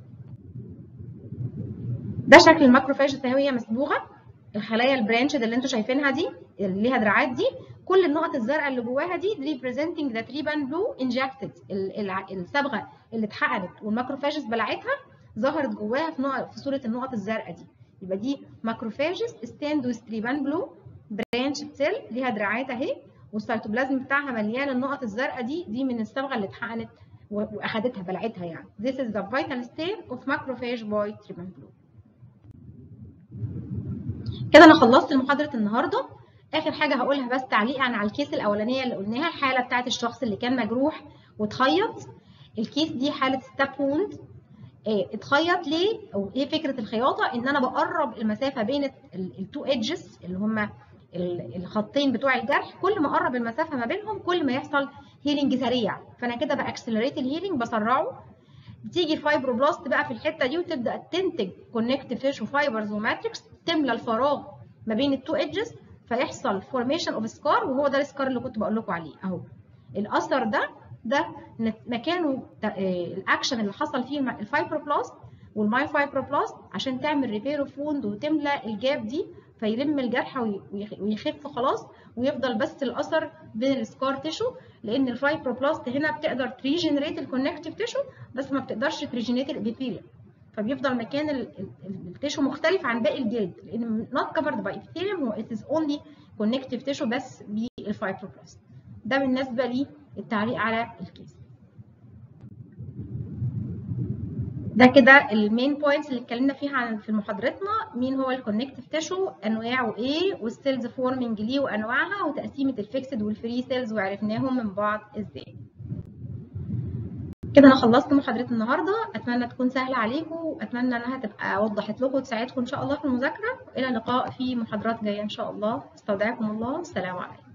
ده شكل الماكروفاجز وهي مصبوغه الخلايا البرانشد اللي انتوا شايفينها دي اللي ليها دراعات دي كل النقط الزرقاء اللي جواها دي representing the triban blue injected الصبغه اللي اتحقنت والماكروفاجز بلعتها ظهرت جواها في نقط في صوره النقط الزرقاء دي يبقى دي ماكروفاجز ستاند وذ تريبان بلو برانش سيل ليها دراعات اهي والسيتوبلازم بتاعها مليان النقط الزرقاء دي دي من الصبغه اللي اتحقنت واخدتها بلعتها يعني this is the vital state of macrophage by تريبان بلو كده انا خلصت محاضره النهارده اخر حاجه هقولها بس تعليقا على الكيس الاولانيه اللي قلناها الحاله بتاعه الشخص اللي كان مجروح واتخيط الكيس دي حاله ستاب ووند إيه اتخيط ليه او ايه فكره الخياطه ان انا بقرب المسافه بين التو ايدجز اللي هما الخطين بتوع الجرح كل ما اقرب المسافه ما بينهم كل ما يحصل هيلينج سريع فانا كده باكسلريت الهيلينج بسرعه بتيجي الفايبروبلاست بقى في الحته دي وتبدا تنتج كونكتيف تيشو فايبرز وماتريكس تملى الفراغ ما بين التو ايدجز فيحصل فورميشن اوف سكار وهو ده السكار اللي كنت بقول لكم عليه اهو الاثر ده ده مكانه الاكشن اللي حصل فيه الفايبروبلاست والماي فايبروبلاست عشان تعمل ريبير اوف ووند وتملى الجاب دي فيلم الجرح ويخف خلاص ويفضل بس الاثر بين السكار تيشو لان الفايبروبلاست هنا بتقدر تريجنريت الكونكتيف تيشو بس ما بتقدرش تريجنريت الابيثيليوم فبيفضل مكان التيشو مختلف عن باقي الجلد لان not covered by epithelium هو it is only connective tissue بس بالفايبروبلاست ده بالنسبه للتعليق على الكيس ده كده المين بوينتس اللي اتكلمنا فيها عن في محاضرتنا مين هو الكونكتيف تيشو انواعه ايه والسيلز فورمنج ليه وانواعها وتقسيمه الفيكسد والفري سيلز وعرفناهم من بعض ازاي كده انا خلصت محاضره النهارده اتمنى تكون سهله عليكم واتمنى انها تبقى وضحت لكم وتساعدكم ان شاء الله في المذاكره الى اللقاء في محاضرات جايه ان شاء الله استودعكم الله السلام عليكم